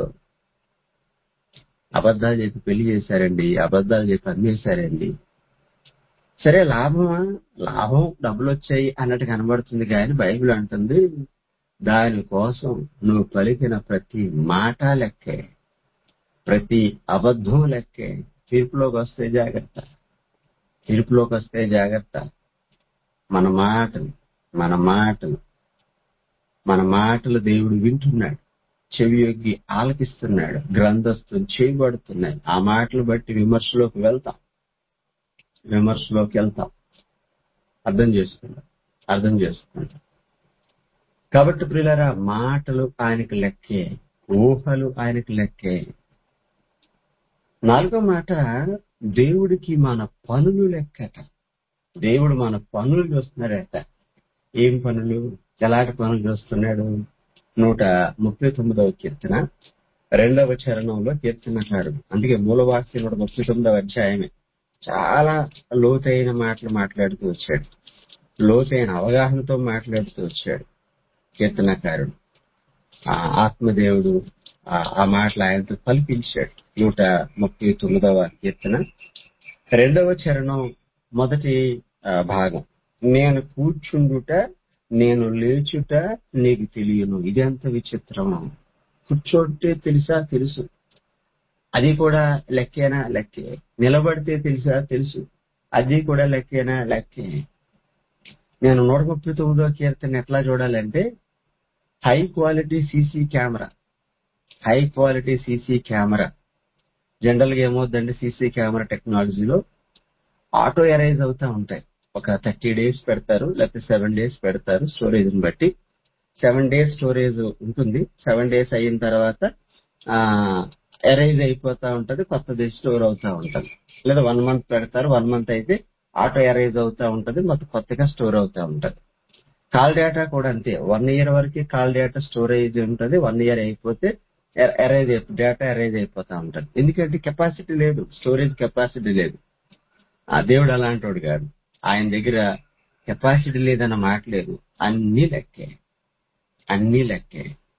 అబద్ధాలు చెప్పి పెళ్లి చేశారండి అబద్ధాలు చెప్పి అమ్మేశారండి సరే లాభమా లాభం డబ్బులు వచ్చాయి అన్నట్టు కనబడుతుంది కానీ బైబిల్ అంటుంది దానికోసం నువ్వు పలికిన ప్రతి మాట లెక్కే ప్రతి అబద్ధం లెక్కే తీర్పులోకి వస్తే జాగ్రత్త తీర్పులోకి వస్తే జాగ్రత్త మన మాటలు మన మాటలు మన మాటలు దేవుడు వింటున్నాడు చెవి యొగ్గి ఆలకిస్తున్నాడు గ్రంథస్థం చేయబడుతున్నాయి ఆ మాటలు బట్టి విమర్శలోకి వెళ్తాం విమర్శలోకి వెళ్తాం అర్థం చేసుకుంటాం అర్థం చేసుకుంటాం కాబట్టి ప్రియులరా మాటలు ఆయనకి లెక్కే ఊహలు ఆయనకి లెక్కే నాలుగో మాట దేవుడికి మన పనులు లెక్కట దేవుడు మన పనులు చూస్తున్నాడట ఏం పనులు ఎలాంటి పనులు చూస్తున్నాడు నూట ముప్పై తొమ్మిదవ కీర్తన రెండవ చరణంలో కీర్తనకాడు అందుకే మూలవాక్యం నూట ముప్పై తొమ్మిదవ అధ్యాయమే చాలా లోతైన మాటలు మాట్లాడుతూ వచ్చాడు లోతైన అవగాహనతో మాట్లాడుతూ వచ్చాడు కీర్తనకారుడు ఆ ఆత్మదేవుడు ఆ- ఆ మాటలు ఆయనతో కల్పించాడు నూట ముప్పై తొమ్మిదవ కీర్తన రెండవ చరణం మొదటి ఆ, భాగం నేను కూర్చుండుట నేను లేచుట నీకు తెలియను ఇదెంత విచిత్రం కూర్చోంటే తెలుసా తెలుసు అది కూడా లెక్కేనా లెక్కే నిలబడితే తెలుసా తెలుసు అది కూడా లెక్కేనా లెక్కే నేను నూట ముప్పై తొమ్మిదో కీర్తన ఎట్లా చూడాలంటే high quality CC camera high quality CC camera general గా ఏమవుతుందంటే సీసీ కెమెరా టెక్నాలజీలో ఆటో ఎరైజ్ అవుతా ఉంటాయి ఒక థర్టీ డేస్ పెడతారు లేకపోతే సెవెన్ డేస్ పెడతారు స్టోరేజ్ ని బట్టి సెవెన్ డేస్ స్టోరేజ్ ఉంటుంది సెవెన్ డేస్ అయిన తర్వాత ఆ ఎరైజ్ అయిపోతా ఉంటది కొత్తది స్టోర్ అవుతా ఉంటది లేదా వన్ మంత్ పెడతారు వన్ మంత్ అయితే ఆటో ఎరైజ్ అవుతా ఉంటది మొత్తం కొత్తగా స్టోర్ అవుతా ఉంటది కాల్ డేటా కూడా అంతే వన్ ఇయర్ వరకు కాల్ డేటా స్టోరేజ్ ఉంటది వన్ ఇయర్ అయిపోతే ఎరైజ్ డేటా ఎరైజ్ అయిపోతా ఉంటది ఎందుకంటే కెపాసిటీ లేదు స్టోరేజ్ కెపాసిటీ లేదు ఆ దేవుడు అలాంటోడు కాదు ఆయన దగ్గర కెపాసిటీ లేదన్న మాట లేదు అన్ని లెక్కే అన్ని లెక్కే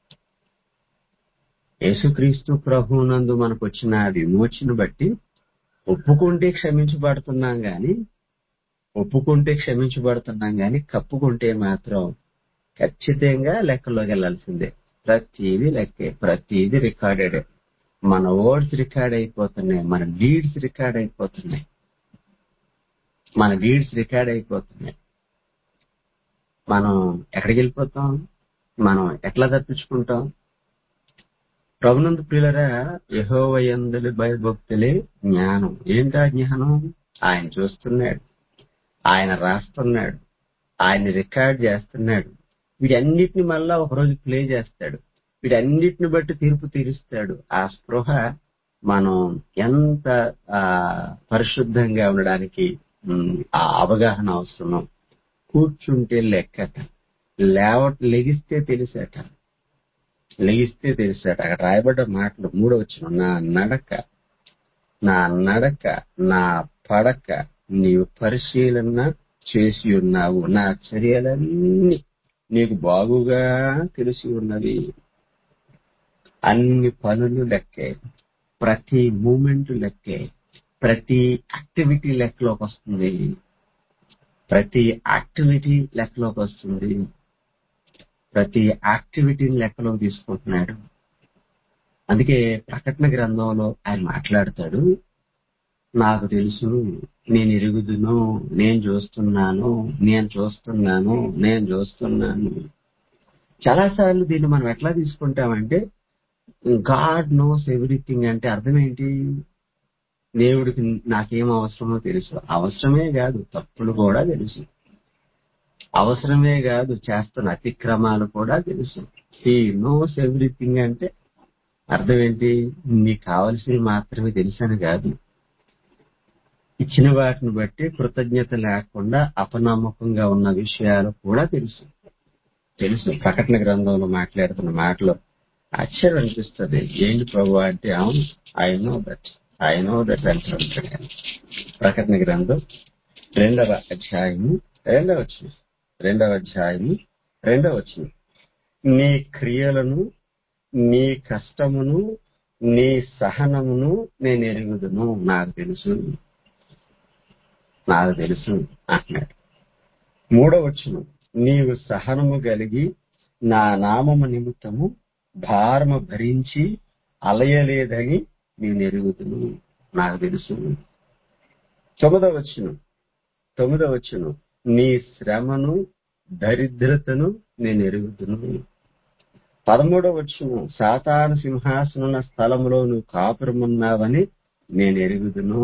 యేసుక్రీస్తు ప్రభువునందు మనకు వచ్చిన విమోచన బట్టి ఒప్పుకుంటే క్షమించబడుతున్నాం గాని ఒప్పుకుంటే క్షమించబడుతున్నాం గాని కప్పుకుంటే మాత్రం ఖచ్చితంగా లెక్కలోకి వెళ్లాల్సిందే ప్రతిదీ లెక్కే ప్రతిదీ రికార్డెడ్ మన వర్డ్స్ రికార్డ్ అయిపోతున్నాయి మన డీడ్స్ రికార్డ్ అయిపోతున్నాయి మన డీడ్స్ రికార్డ్ అయిపోతున్నాయి మనం ఎక్కడికి వెళ్ళిపోతాం మనం ఎట్లా తప్పించుకుంటాం ప్రభునందు ప్రియులరా యహోవయందులి భయభక్తులే జ్ఞానం ఏంటా జ్ఞానం ఆయన చూస్తున్నాడు ఆయన రాస్తున్నాడు ఆయన రికార్డ్ చేస్తున్నాడు వీటన్నిటిని మళ్ళా ఒకరోజు ప్లే చేస్తాడు వీటన్నిటిని బట్టి తీర్పు తీరుస్తాడు ఆ స్పృహ మనం ఎంత ఆ పరిశుద్ధంగా ఉండడానికి ఉమ్, ఆ అవగాహన అవసరం కూర్చుంటే లెక్కట లేవ లెగిస్తే తెలిసేట లెగిస్తే తెలిసేట అక్కడ రాయబడ్డ మాటలు మూడో వచ్చిన నా నడక నా నడక నా పడక నీవు పరిశీలన చేసి ఉన్నావు నా చర్యలన్నీ నీకు బాగుగా తెలిసి ఉన్నవి అన్ని పనులు లెక్కే ప్రతి మూమెంట్ లెక్కే ప్రతి యాక్టివిటీ లెక్కలోకి వస్తుంది ప్రతి యాక్టివిటీ లెక్కలోకి వస్తుంది ప్రతి యాక్టివిటీని లెక్కలోకి తీసుకుంటున్నాడు అందుకే ప్రకటన గ్రంథంలో ఆయన మాట్లాడతాడు నాకు తెలుసు నేను ఎరుగుదును నేను చూస్తున్నాను నేను చూస్తున్నాను నేను చూస్తున్నాను చాలాసార్లు దీన్ని మనం ఎట్లా తీసుకుంటామంటే గాడ్ నోస్ ఎవ్రీథింగ్ అంటే అర్థం ఏంటి దేవుడికి నాకేం అవసరమో తెలుసు అవసరమే కాదు తప్పులు కూడా తెలుసు అవసరమే కాదు చేస్తున్న అతిక్రమాలు కూడా తెలుసు ఈ నోస్ ఎవ్రీథింగ్ అంటే అర్థం ఏంటి నీకు కావలసినవి మాత్రమే తెలుసని కాదు ఇచ్చిన వాటిని బట్టి కృతజ్ఞత లేకుండా అపనమ్మకంగా ఉన్న విషయాలు కూడా తెలుసు తెలుసు ప్రకటన గ్రంథంలో మాట్లాడుతున్న మాటలో ఆశ్చర్యం అనిపిస్తుంది ఏంటి ప్రభు అంటే అవును I know that I know that అంటాడు ఆయన. ప్రకటన గ్రంథం రెండవ అధ్యాయము రెండవ వచ్చిన రెండవ అధ్యాయము రెండవ వచ్చిన నీ క్రియలను నీ కష్టమును నీ సహనమును నేను ఎరుగుదును నాకు తెలుసు నాకు తెలుసు అంటున్నాడు మూడవ వచ్చును నీవు సహనము కలిగి నా నామము నిమిత్తము భారము భరించి అలయలేదని నేను ఎరుగుదును నాకు తెలుసు తొమ్మిదవ వచ్చును తొమ్మిదవ వచ్చును నీ శ్రమను దరిద్రతను నేను ఎరుగుదును పదమూడవ వచ్చును సాతాను సింహాసనున్న స్థలములో నువ్వు కాపురమున్నావని నేను ఎరుగుదును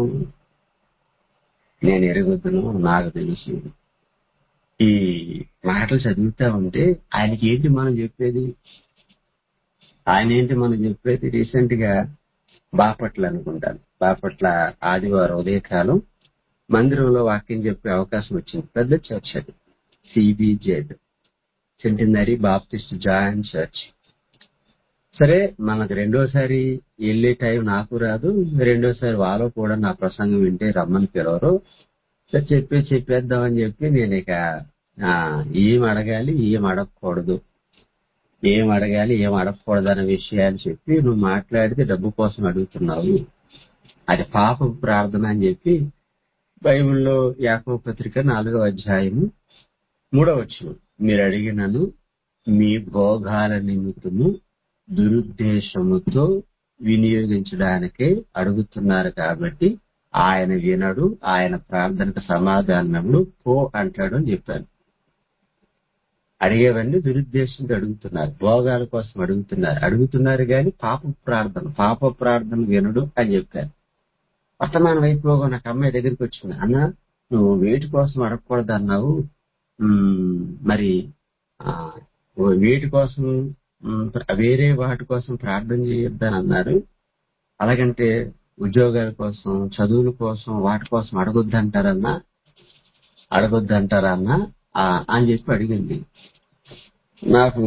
నేను ఎరుగుదును నాకు తెలుసు ఈ మాటలు చదువుతా ఉంటే ఆయనకి ఏంటి మనం చెప్పేది ఆయన ఏంటి మనం చెప్పేది రీసెంట్ గా బాపట్ల అనుకుంటాను బాపట్ల ఆదివారం ఉదయకాలం మందిరంలో వాక్యం చెప్పే అవకాశం వచ్చింది పెద్ద చర్చ్ అది CBZ centenary Baptist joint church సరే మనకు రెండోసారి వెళ్ళే టైం నాకు రాదు రెండోసారి వాళ్ళు కూడా నా ప్రసంగం వింటే రమ్మని పిలవరు సరే చెప్పి చెప్పేద్దామని చెప్పి నేను ఇక ఆ, ఏం అడగాలి ఏం అడగకూడదు ఏం అడగాలి ఏం అడగకూడదు అనే విషయాలు చెప్పి నువ్వు మాట్లాడితే డబ్బు కోసం అడుగుతున్నావు అది పాప ప్రార్థన అని చెప్పి బైబిల్లో యాకవ పత్రిక నాలుగో అధ్యాయము మూడవ వచ్చును మీరు అడిగినను మీ భోగాల నిమిత్తము దురుద్దేశముతో వినియోగించడానికే అడుగుతున్నారు కాబట్టి ఆయన వినడు ఆయన ప్రార్థనకు సమాధానములు పో అంటాడు అని చెప్పాను అడిగేవన్నీ దురుద్దేశంతో అడుగుతున్నారు భోగాల కోసం అడుగుతున్నారు అడుగుతున్నారు కానీ పాప ప్రార్థన పాప ప్రార్థన వినడు అని చెప్పాను వర్తమానం అయిపోగా నాకు అమ్మాయి దగ్గరికి వచ్చింది అన్న నువ్వు వేటి కోసం అడగకూడదు అన్నావు ఉమ్, మరి ఆ, వేటి కోసం ఉమ్, వేరే వాటి కోసం ప్రార్థన చేయొద్దని అన్నారు అలాగంటే ఉద్యోగాల కోసం చదువుల కోసం వాటి కోసం అడగొద్దంటారన్నా అడగొద్దంటారా అన్న ఆ, అని చెప్పి అడిగింది నాకు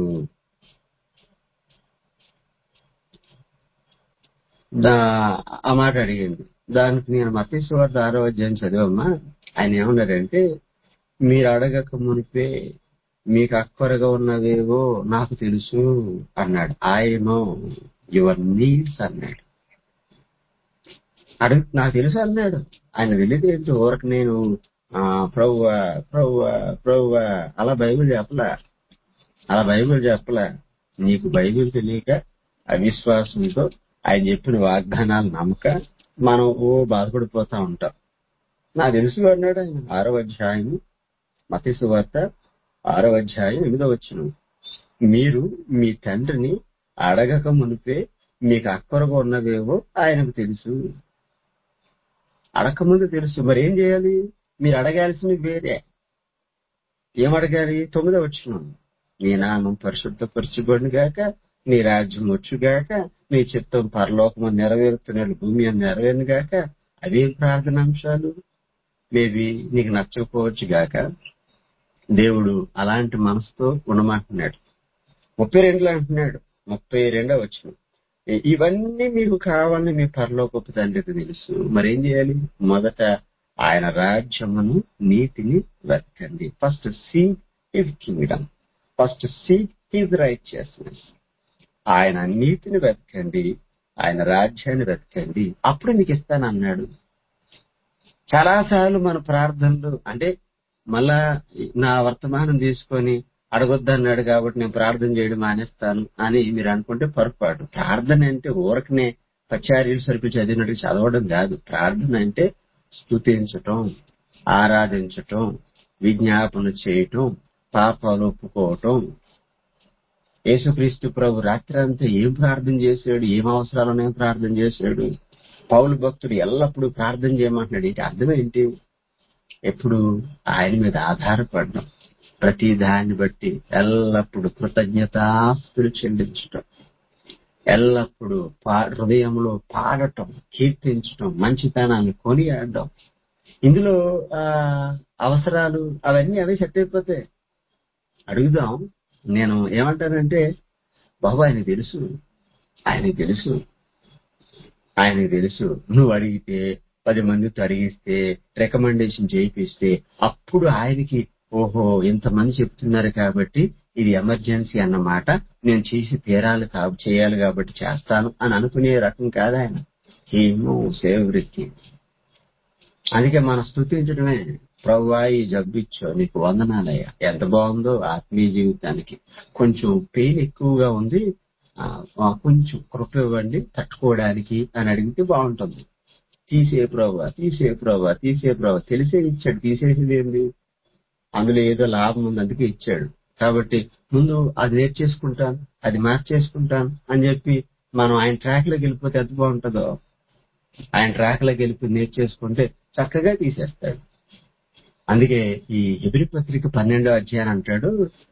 దా ఆ మాట అడిగింది దానికి నేను మతేశ్వర ఆరో అధ్యాయం చదివమ్మా ఆయన ఏమన్నారంటే మీరు అడగక మునిపే మీకు అక్కరగా ఉన్నవేవో నాకు తెలుసు అన్నాడు ఆయనో యువర్ నీడ్స్ అన్నాడు అడుగు నాకు తెలుసు అన్నాడు ఆయన వెళ్ళేది ఏంటి ఊరకు నేను ఆ, ప్రభువా ప్రభువా ప్రభువా అలా బైబిల్ చెప్పలా అలా బైబిల్ చెప్పలా నీకు బైబిల్ తెలియక అవిశ్వాసంతో ఆయన చెప్పిన వాగ్దానాలు నమ్మక మనం ఓ బాధపడిపోతా ఉంటాం నాకు తెలుసు అన్నాడు ఆయన ఆరో అధ్యాయం మతీసు వార్త ఆరో అధ్యాయం ఎనిమిదో వచ్చిన మీరు మీ తండ్రిని అడగక మునిపే మీకు అక్కరగా ఉన్నవేవో ఆయనకు తెలుసు అడగకముందు తెలుసు మరి ఏం చేయాలి మీరు అడగాల్సింది వేరే ఏం అడగాలి తొమ్మిదో వచ్చిన నీ నామం పరిశుద్ధపరచబడిన గాక నీ రాజ్యం వచ్చుగాక నీ చిత్తం పరలోకము నెరవేరుతున్న భూమి అని నెరవేరును గాక అవేం ప్రార్థన అంశాలు మేబీ నీకు నచ్చకపోవచ్చు గాక దేవుడు అలాంటి మనసుతో ఉండమంటున్నాడు ముప్పై రెండులో అంటున్నాడు ముప్పై రెండో వచ్చిన ఇవన్నీ మీకు కావాలని మీ పరలోకపు తండ్రికి తెలుసు మరేం చేయాలి మొదట ఆయన రాజ్యమును నీతిని వెతకండి first seek his kingdom first seek his righteousness ఆయన నీతిని వెతకండి ఆయన రాజ్యాన్ని వెతకండి అప్పుడు మీకు ఇస్తాను అన్నాడు చాలాసార్లు మన ప్రార్థనలు అంటే మళ్ళా నా వర్తమానం తీసుకొని అడగొద్దన్నాడు కాబట్టి నేను ప్రార్థన చేయడం మానేస్తాను అని మీరు అనుకుంటే పొరపాటు ప్రార్థన అంటే ఊరకనే పచారీలు సరుకులు చదివినట్టు చదవడం కాదు ప్రార్థన అంటే స్తుతించటం ఆరాధించటం విజ్ఞాపన చేయటం పాపాలు ఒప్పుకోవటం యేసుక్రీస్తు ప్రభు రాత్రి అంతా ఏం ప్రార్థన చేశాడు ఏం అవసరాలనే ప్రార్థన చేశాడు పౌలు భక్తుడు ఎల్లప్పుడూ ప్రార్థన చేయమంటున్నాడు ఏంటి అర్థం ఏంటి ఎప్పుడు ఆయన మీద ఆధారపడడం ప్రతి దాన్ని బట్టి ఎల్లప్పుడూ కృతజ్ఞతాస్తులు చెల్లించటం ఎల్లప్పుడూ పా- హృదయంలో పాడటం కీర్తించటం మంచితనాన్ని కొనియాడడం ఇందులో ఆ అవసరాలు అవన్నీ అవే సెట్ అయిపోతాయి అడుగుదాం నేను ఏమంటానంటే బాబు ఆయనకు తెలుసు ఆయనకు తెలుసు ఆయనకు తెలుసు నువ్వు అడిగితే పది మందితో అడిగిస్తే రికమెండేషన్ చేయిస్తే అప్పుడు ఆయనకి ఓహో ఇంతమంది చెప్తున్నారు కాబట్టి ఇది ఎమర్జెన్సీ అన్నమాట నేను చేసి తీరాలి కాబ చేయాలి కాబట్టి చేస్తాను అని అనుకునే రకం కాదు ఆయన ఏమో సేవృత్తి అందుకే మనం స్థుతించడమే ప్రవ్వా ఈ జబ్బిచ్చో నీకు వందనాలయ్యా ఎంత బాగుందో ఆత్మీయ జీవితానికి కొంచెం పెయిన్ ఎక్కువగా ఉంది ఆ, ఆ, కొంచెం కృప ఇవ్వండి తట్టుకోవడానికి అని అడిగితే బాగుంటుంది తీసే ప్రభా తీసే ప్రభా తీసే ప్రభా తెలిసే ఇచ్చాడు తీసేసింది ఏంది అందులో ఏదో లాభం ఉంది అందుకే ఇచ్చాడు కాబట్టి ముందు అది నేర్చేసుకుంటాను అది మార్చేసుకుంటాను అని చెప్పి మనం ఆయన ట్రాక్ లోకి వెళ్ళిపోతే ఎంత బాగుంటుందో ఆయన ట్రాక్ లోకి వెళ్ళిపోయి నేర్చేసుకుంటే చక్కగా తీసేస్తాడు అందుకే ఈ ఎదురి పత్రిక పన్నెండో అధ్యాయం అంటాడు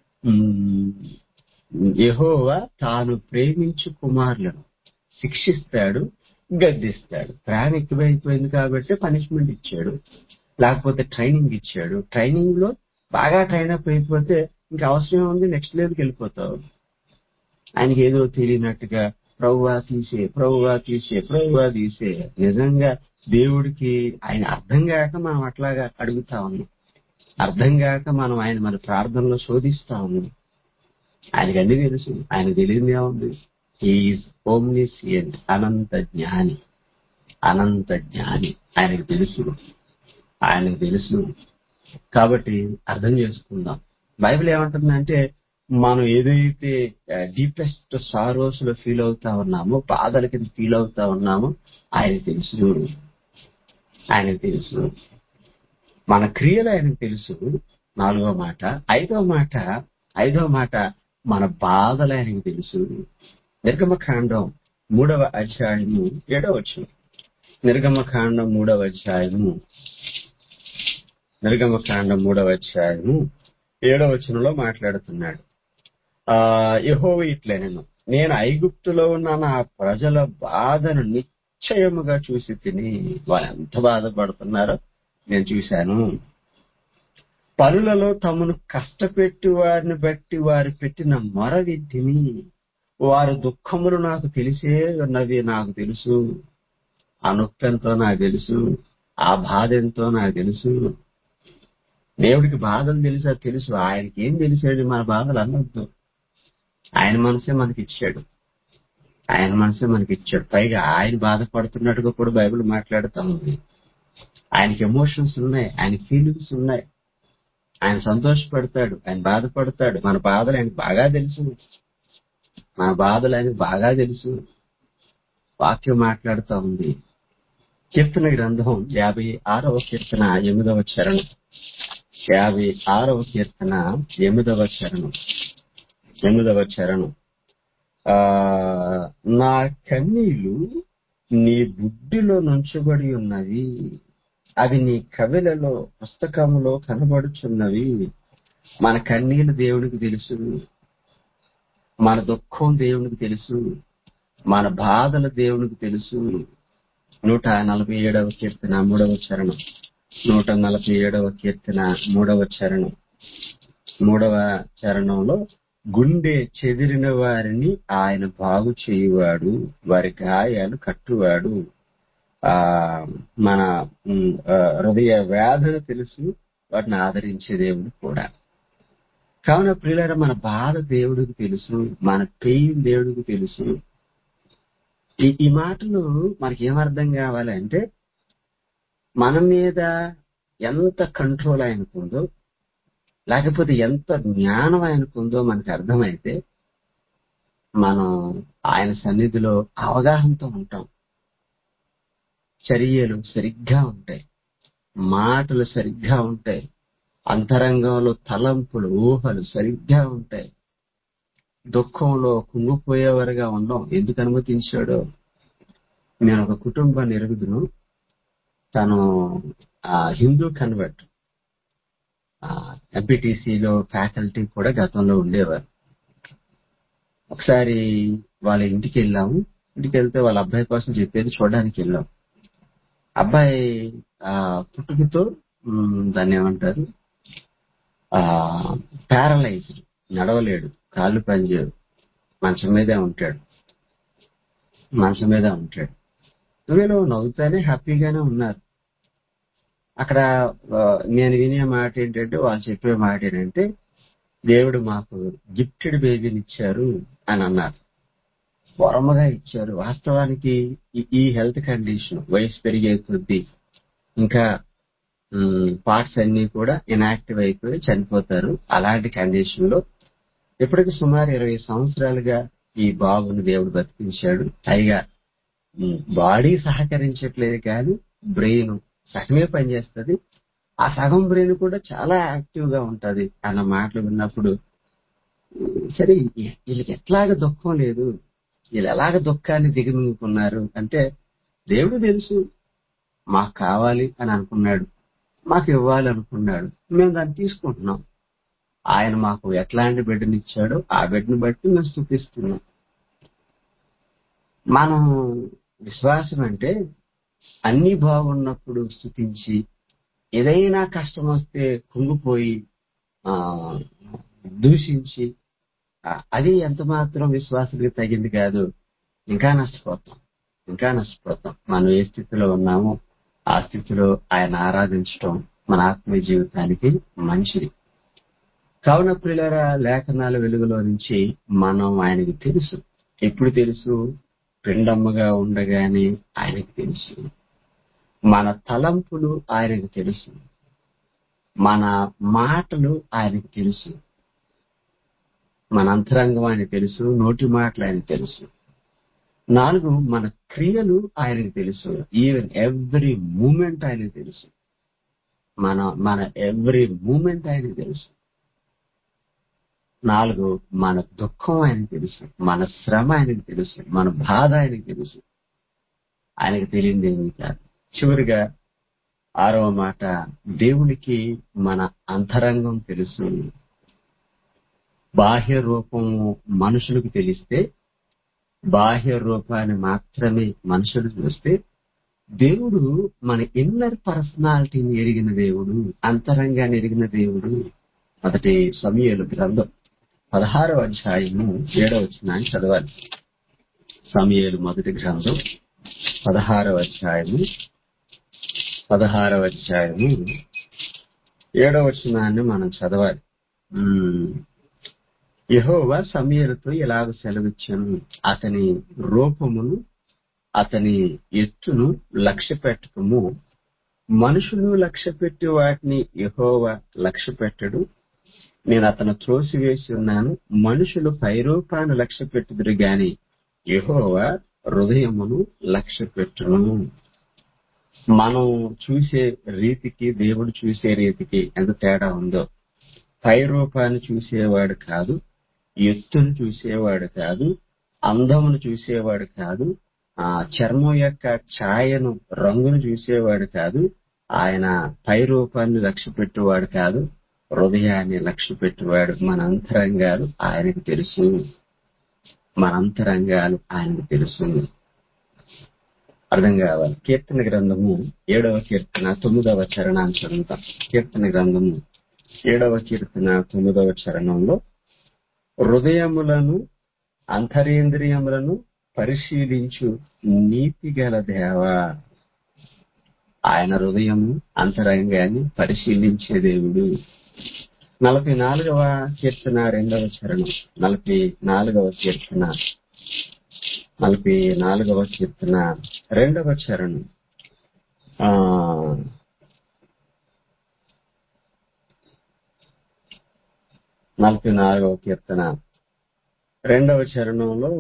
యహోవా తాను ప్రేమించు కుమారులను శిక్షిస్తాడు గద్దిస్తాడు ప్రేమ ఎక్కువైపోయింది కాబట్టి పనిష్మెంట్ ఇచ్చాడు లేకపోతే ట్రైనింగ్ ఇచ్చాడు ట్రైనింగ్ లో బాగా ట్రైన్ అప్ అయిపోతే ఇంకా అవసరం ఉంది నెక్స్ట్ లెవెల్కి వెళ్ళిపోతావు ఆయనకి ఏదో తెలియనట్టుగా ప్రభువా తీసే ప్రభువా తీసే ప్రభువా తీసే నిజంగా దేవుడికి ఆయన అర్థం కాక మనం అట్లాగా అడుగుతా ఉన్నాం అర్థం కాక మనం ఆయన మన ప్రార్థనలో శోధిస్తా ఉన్నాం ఆయనకి అన్ని తెలుసు ఆయన తెలియదు ఏముంది ఈజ్ ఓమ్నిసియంట్ అనంత జ్ఞాని అనంత జ్ఞాని ఆయనకు తెలుసు ఆయనకు తెలుసు కాబట్టి అర్థం చేసుకుందాం బైబిల్ ఏమంటుందంటే మనం ఏదైతే డీపెస్ట్ సారోస్ లో ఫీల్ అవుతా ఉన్నామో బాధల కింద ఫీల్ అవుతా ఉన్నామో ఆయన తెలుసు ఆయనకు తెలుసు మన క్రియలు ఆయనకు తెలుసు నాలుగో మాట ఐదో మాట ఐదో మాట మన బాధలు ఆయనకు తెలుసు నిర్గమకాండం మూడవ అధ్యాయము ఏడవ వచ్చు నిర్గమకాండం మూడవ అధ్యాయము నిర్గమకాండం మూడవ అధ్యాయము ఏడవ వచనంలో మాట్లాడుతున్నాడు ఆ యహోవ ఇట్లే నేను నేను ఐగుప్తులో ఉన్న నా ప్రజల బాధను నిశ్చయముగా చూసి తిని వారు ఎంత బాధపడుతున్నారో నేను చూశాను పనులలో తమను కష్టపెట్టి వారిని బట్టి వారు పెట్టిన మొర వింటిని వారి దుఃఖములు నాకు తెలిసే ఉన్నవి నాకు తెలుసు ఆ నొప్పి ఎంతో నాకు తెలుసు ఆ బాధ ఎంతో నాకు తెలుసు దేవుడికి బాధలు తెలుసా తెలుసు ఆయనకి ఏం తెలిసాడు మన బాధలు అనొద్దు ఆయన మనసే మనకి ఇచ్చాడు ఆయన మనసే మనకి ఇచ్చాడు పైగా ఆయన బాధపడుతున్నట్టుగా కూడా బైబిల్ మాట్లాడుతూ ఉంది ఆయనకి ఎమోషన్స్ ఉన్నాయి ఆయన ఫీలింగ్స్ ఉన్నాయి ఆయన సంతోషపడతాడు ఆయన బాధపడతాడు మన బాధలు ఆయనకు బాగా తెలుసు మన బాధలు ఆయనకు బాగా తెలుసు వాక్యం మాట్లాడుతూ ఉంది కీర్తన గ్రంథం యాభై ఆరవ కీర్తన ఎనిమిదవ చరణం యాభై ఆరవ కీర్తన ఎనిమిదవ చరణం ఎనిమిదవ చరణం ఆ నా కన్నీళ్లు నీ బుడ్డిలో నుంచబడి ఉన్నవి అవి నీ కవిలలో పుస్తకంలో కనబడుచున్నవి మన కన్నీళ్లు దేవునికి తెలుసు మన దుఃఖం దేవునికి తెలుసు మన బాధలు దేవునికి తెలుసు నూట నలభై ఏడవ కీర్తన మూడవ చరణం నూట నలభై ఏడవ కీర్తన మూడవ చరణం మూడవ చరణంలో గుండె చెదిరిన వారిని ఆయన బాగు చేయువాడు వారి గాయాలు కట్టువాడు ఆ మన ఉమ్, ఆ, హృదయ వేదన తెలుసు వాటిని ఆదరించే దేవుడు కూడా కావున ప్రియులారా మన బాధ దేవుడికి తెలుసు మన పెయిన్ దేవుడికి తెలుసు ఈ ఈ మాటలు మనకి ఏమర్థం కావాలి అంటే మన మీద ఎంత కంట్రోల్ ఆయనకుందో లేకపోతే ఎంత జ్ఞానం ఆయనకుందో మనకు అర్థమైతే మనం ఆయన సన్నిధిలో అవగాహనతో ఉంటాం చర్యలు సరిగ్గా ఉంటాయి మాటలు సరిగ్గా ఉంటాయి అంతరంగంలో తలంపులు ఊహలు సరిగ్గా ఉంటాయి దుఃఖంలో కుంగిపోయేవారుగా ఉన్నాం ఎందుకు అనుమతించాడో నేను ఒక కుటుంబాన్ని ఎరుగుదును తను ఆ, హిందూ కన్వర్ట్ ఎంపీటీసీలో ఫ్యాకల్టీ కూడా గతంలో ఉండేవారు ఒకసారి వాళ్ళ ఇంటికి వెళ్ళాము ఇంటికి వెళ్తే వాళ్ళ అబ్బాయి కోసం చెప్పేది చూడడానికి వెళ్ళాం అబ్బాయి ఆ పుట్టుకతో ఉమ్, దాన్ని ఏమంటారు ఆ పారలైజ్డ్ నడవలేడు కాళ్ళు పనిచేయడు మంచం మీదే ఉంటాడు మంచం మీదే ఉంటాడు వీళ్ళు నవ్వుతానే హ్యాపీగానే ఉన్నారు అక్కడ ఆ, నేను వినే మాట ఏంటంటే వాళ్ళు చెప్పే మాట ఏంటంటే దేవుడు మాకు గిఫ్టెడ్ బేబీని ఇచ్చారు అని అన్నారు వరమగా ఇచ్చారు వాస్తవానికి ఈ- ఈ హెల్త్ కండిషన్ వయసు పెరిగే కొద్దీ ఇంకా పార్ట్స్ అన్ని కూడా ఇనాక్టివ్ అయిపోయి చనిపోతారు అలాంటి కండిషన్ లో ఇప్పటికి సుమారు ఇరవై సంవత్సరాలుగా ఈ బాబుని దేవుడు బతికించాడు పైగా బాడీ సహకరించట్లేదు కానీ బ్రెయిన్ సగమే పనిచేస్తుంది ఆ సగం బ్రెయిన్ కూడా చాలా యాక్టివ్ గా ఉంటది అన్న మాటలు విన్నప్పుడు ఉమ్, సరే ఈ- వీళ్ళకి ఎట్లాగ దుఃఖం లేదు వీళ్ళు ఎలాగ దుఃఖాన్ని దిగమింగుకున్నారు అంటే దేవుడు తెలుసు మాకు కావాలి అని అనుకున్నాడు మాకు ఇవ్వాలి అనుకున్నాడు మేము దాన్ని తీసుకుంటున్నాం ఆయన మాకు ఎట్లాంటి బిడ్డని ఇచ్చాడో ఆ బిడ్డను బట్టి మేము స్థుతిస్తున్నాం మనం విశ్వాసం అంటే అన్ని బాగున్నప్పుడు స్థుతించి ఏదైనా కష్టం వస్తే కుంగిపోయి ఆ దూషించి ఆ, అది ఎంత మాత్రం విశ్వాసానికి తగింది కాదు ఇంకా నష్టపోతాం ఇంకా నష్టపోతాం మనం ఏ స్థితిలో ఉన్నామో ఆ స్థితిలో ఆయన ఆరాధించడం మన ఆత్మీయ జీవితానికి మంచిది కావున ప్రియులర లేఖనాల వెలుగులో నుంచి మనం ఆయనకి తెలుసు ఎప్పుడు తెలుసు పిండమ్మగా ఉండగానే ఆయనకి తెలుసు మన తలంపులు ఆయనకు తెలుసు మన మాటలు ఆయనకు తెలుసు మన అంతరంగం ఆయనకు తెలుసు నోటి మాటలు ఆయనకు తెలుసు నాలుగు మన క్రియలు ఆయనకు తెలుసు ఈవెన్ ఎవ్రీ మూమెంట్ ఆయనకు తెలుసు మన మన ఎవ్రీ మూమెంట్ ఆయనకు తెలుసు నాలుగు మన దుఃఖం ఆయనకు తెలుసు మన శ్రమ ఆయనకు తెలుసు మన బాధ ఆయనకు తెలుసు ఆయనకు తెలియంది ఏమీ కాదు చివరిగా ఆరవ మాట దేవునికి మన అంతరంగం తెలుసు బాహ్య రూపము మనుషులకు తెలిస్తే బాహ్య రూపాన్ని మాత్రమే మనుషులు చూస్తే దేవుడు మన ఇన్నర్ పర్సనాలిటీని ఎరిగిన దేవుడు అంతరంగాన్ని ఎరిగిన దేవుడు మొదటి సమయలు గ్రంథం పదహారవ అధ్యాయము ఏడవ వచనాన్ని చదవాలి సమయలు మొదటి గ్రంథం పదహారవ అధ్యాయము పదహారవ అధ్యాయము ఏడవ వచనాన్ని మనం చదవాలి ఉమ్, యెహోవా సమీరుతో ఇలాగ సెలవిచ్చాను అతని రూపమును అతని ఎత్తును లక్ష్య పెట్టకము మనుషులు లక్ష్య పెట్టి వాటిని యెహోవా లక్ష్య పెట్టడు నేను అతను త్రోసివేసి ఉన్నాను మనుషులు పైరూపాన్ని లక్ష్య పెట్టుదురు గాని యెహోవా హృదయమును లక్ష్య పెట్టును మనం చూసే రీతికి దేవుడు చూసే రీతికి ఎంత తేడా ఉందో పై రూపాన్ని చూసేవాడు కాదు ఎత్తును చూసేవాడు కాదు అందమును చూసేవాడు కాదు ఆ చర్మం యొక్క ఛాయను రంగును చూసేవాడు కాదు ఆయన పై రూపాన్ని లక్ష్య పెట్టేవాడు కాదు హృదయాన్ని లక్ష్య పెట్టేవాడు మన అంతరంగాలు ఆయనకు తెలుసు మన అంతరంగాలు ఆయనకు తెలుసు అర్థం కావాలి కీర్తన గ్రంథము ఏడవ కీర్తన తొమ్మిదవ చరణాన్ని చదువుతాం కీర్తన గ్రంథము ఏడవ కీర్తన తొమ్మిదవ చరణంలో హృదయములను అంతరేంద్రియములను పరిశీలించు నీతి గల దేవా ఆయన హృదయము అంతరంగాన్ని పరిశీలించే దేవుడు నలభై నాలుగవ కీర్తన రెండవ చరణం నలభై నాలుగవ కీర్తన నలభై నాలుగవ కీర్తన రెండవ చరణం ఆ నలభై నాలుగవ కీర్తన రెండవ చరణంలో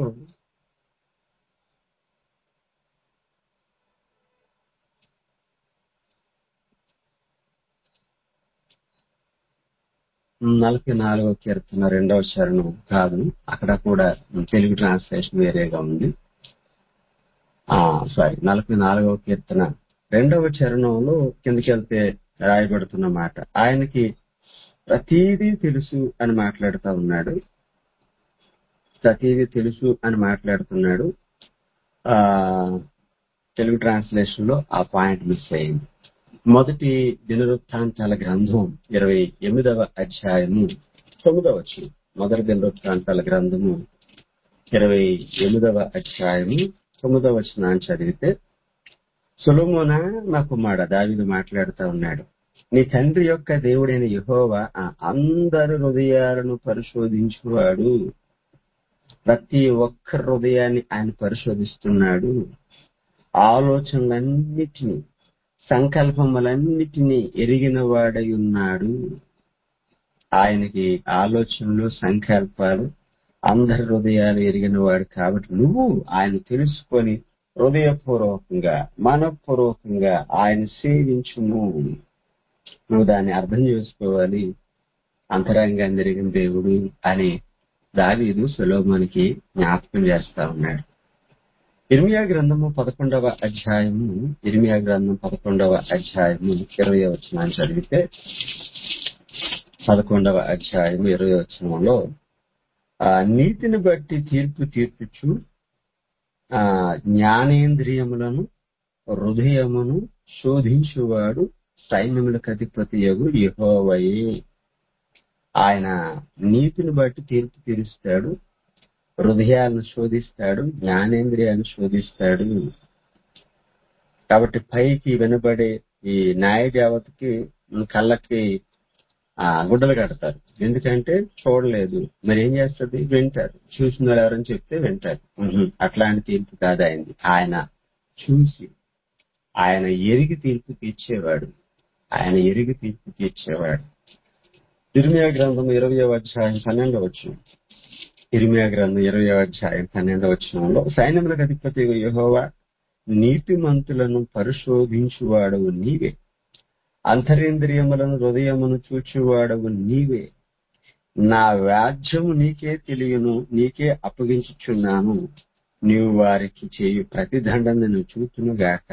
నలభై నాలుగవ కీర్తన రెండవ చరణం కాదు అక్కడ కూడా తెలుగు ట్రాన్స్లేషన్ వేరేగా ఉంది ఆ సారీ నలభై నాలుగవ కీర్తన రెండవ చరణంలో కిందకి వెళ్తే రాయబడుతున్న మాట ఆయనకి ప్రతీదీ తెలుసు అని మాట్లాడుతూ ఉన్నాడు ప్రతీదీ తెలుసు అని మాట్లాడుతున్నాడు ఆ తెలుగు ట్రాన్స్లేషన్ లో ఆ పాయింట్ మిస్ అయింది మొదటి దినవృత్తాంతాల గ్రంథం ఇరవై ఎనిమిదవ అధ్యాయము తొమ్మిదవ వచ్చి మొదటి దినవృత్తాంతాల గ్రంథము ఇరవై ఎనిమిదవ అధ్యాయము తొమ్మిదవ వచనాన్ని చదివితే సులోమోన నా కుమారుడ దావిదు మాట్లాడుతూ ఉన్నాడు నీ తండ్రి యొక్క దేవుడైన యహోవా ఆ అందరి హృదయాలను పరిశోధించువాడు ప్రతి ఒక్క హృదయాన్ని ఆయన పరిశోధిస్తున్నాడు ఆలోచనలన్నిటినీ సంకల్పములన్నిటినీ ఎరిగిన వాడై ఉన్నాడు ఆయనకి ఆలోచనలు సంకల్పాలు అందరి హృదయాలు ఎరిగిన వాడు కాబట్టి నువ్వు ఆయన తెలుసుకొని హృదయపూర్వకంగా మనపూర్వకంగా ఆయన సేవించుము నువ్వు దాన్ని అర్థం చేసుకోవాలి అంతరంగాన్ని ఎరిగిన దేవుడు అని దావీదు సులోమానికి జ్ఞాపకం చేస్తా ఉన్నాడు ఇర్మియా గ్రంథము పదకొండవ అధ్యాయము ఇర్మియా గ్రంథం పదకొండవ అధ్యాయము ఇరవై వచనాన్ని చదివితే పదకొండవ అధ్యాయము ఇరవై వచనంలో ఆ నీతిని బట్టి తీర్పు తీర్పుచు ఆ జ్ఞానేంద్రియములను హృదయమును శోధించువాడు సైన్యములకు అధిపతి యగు యహోవయే ఆయన నీతిని బట్టి తీర్పు తీరుస్తాడు హృదయాలను శోధిస్తాడు జ్ఞానేంద్రియాలను శోధిస్తాడు కాబట్టి పైకి వినబడే ఈ న్యాయ దేవతకి కళ్ళకి ఆ గుడ్డలు కడతారు ఎందుకంటే చూడలేదు మరి ఏం చేస్తుంది వింటారు చూసిన వాళ్ళు ఎవరని చెప్తే వింటారు ఉహు, అట్లాంటి తీర్పు కాదు ఆయనది ఆయన చూసి ఆయన ఎరిగి తీర్పు తీర్చేవాడు ఆయన ఎరిగి తీర్పు తీర్చేవాడు ఇర్మియా గ్రంథం ఇరవై అధ్యాయం పన్నెండవ వచ్చిన ఇర్మియా గ్రంథం ఇరవై అధ్యాయం పన్నెండవ వచనంలో సైన్యములకు అధిపతి యహోవా నీతిమంతులను పరిశోధించువాడవు నీవే అంతరేంద్రియములను హృదయమును చూచువాడవు నీవే నా వ్యాజ్యము నీకే తెలియను నీకే అప్పగించుచున్నాను నీవు వారికి చేయు ప్రతిదండను నేను చూతును గాక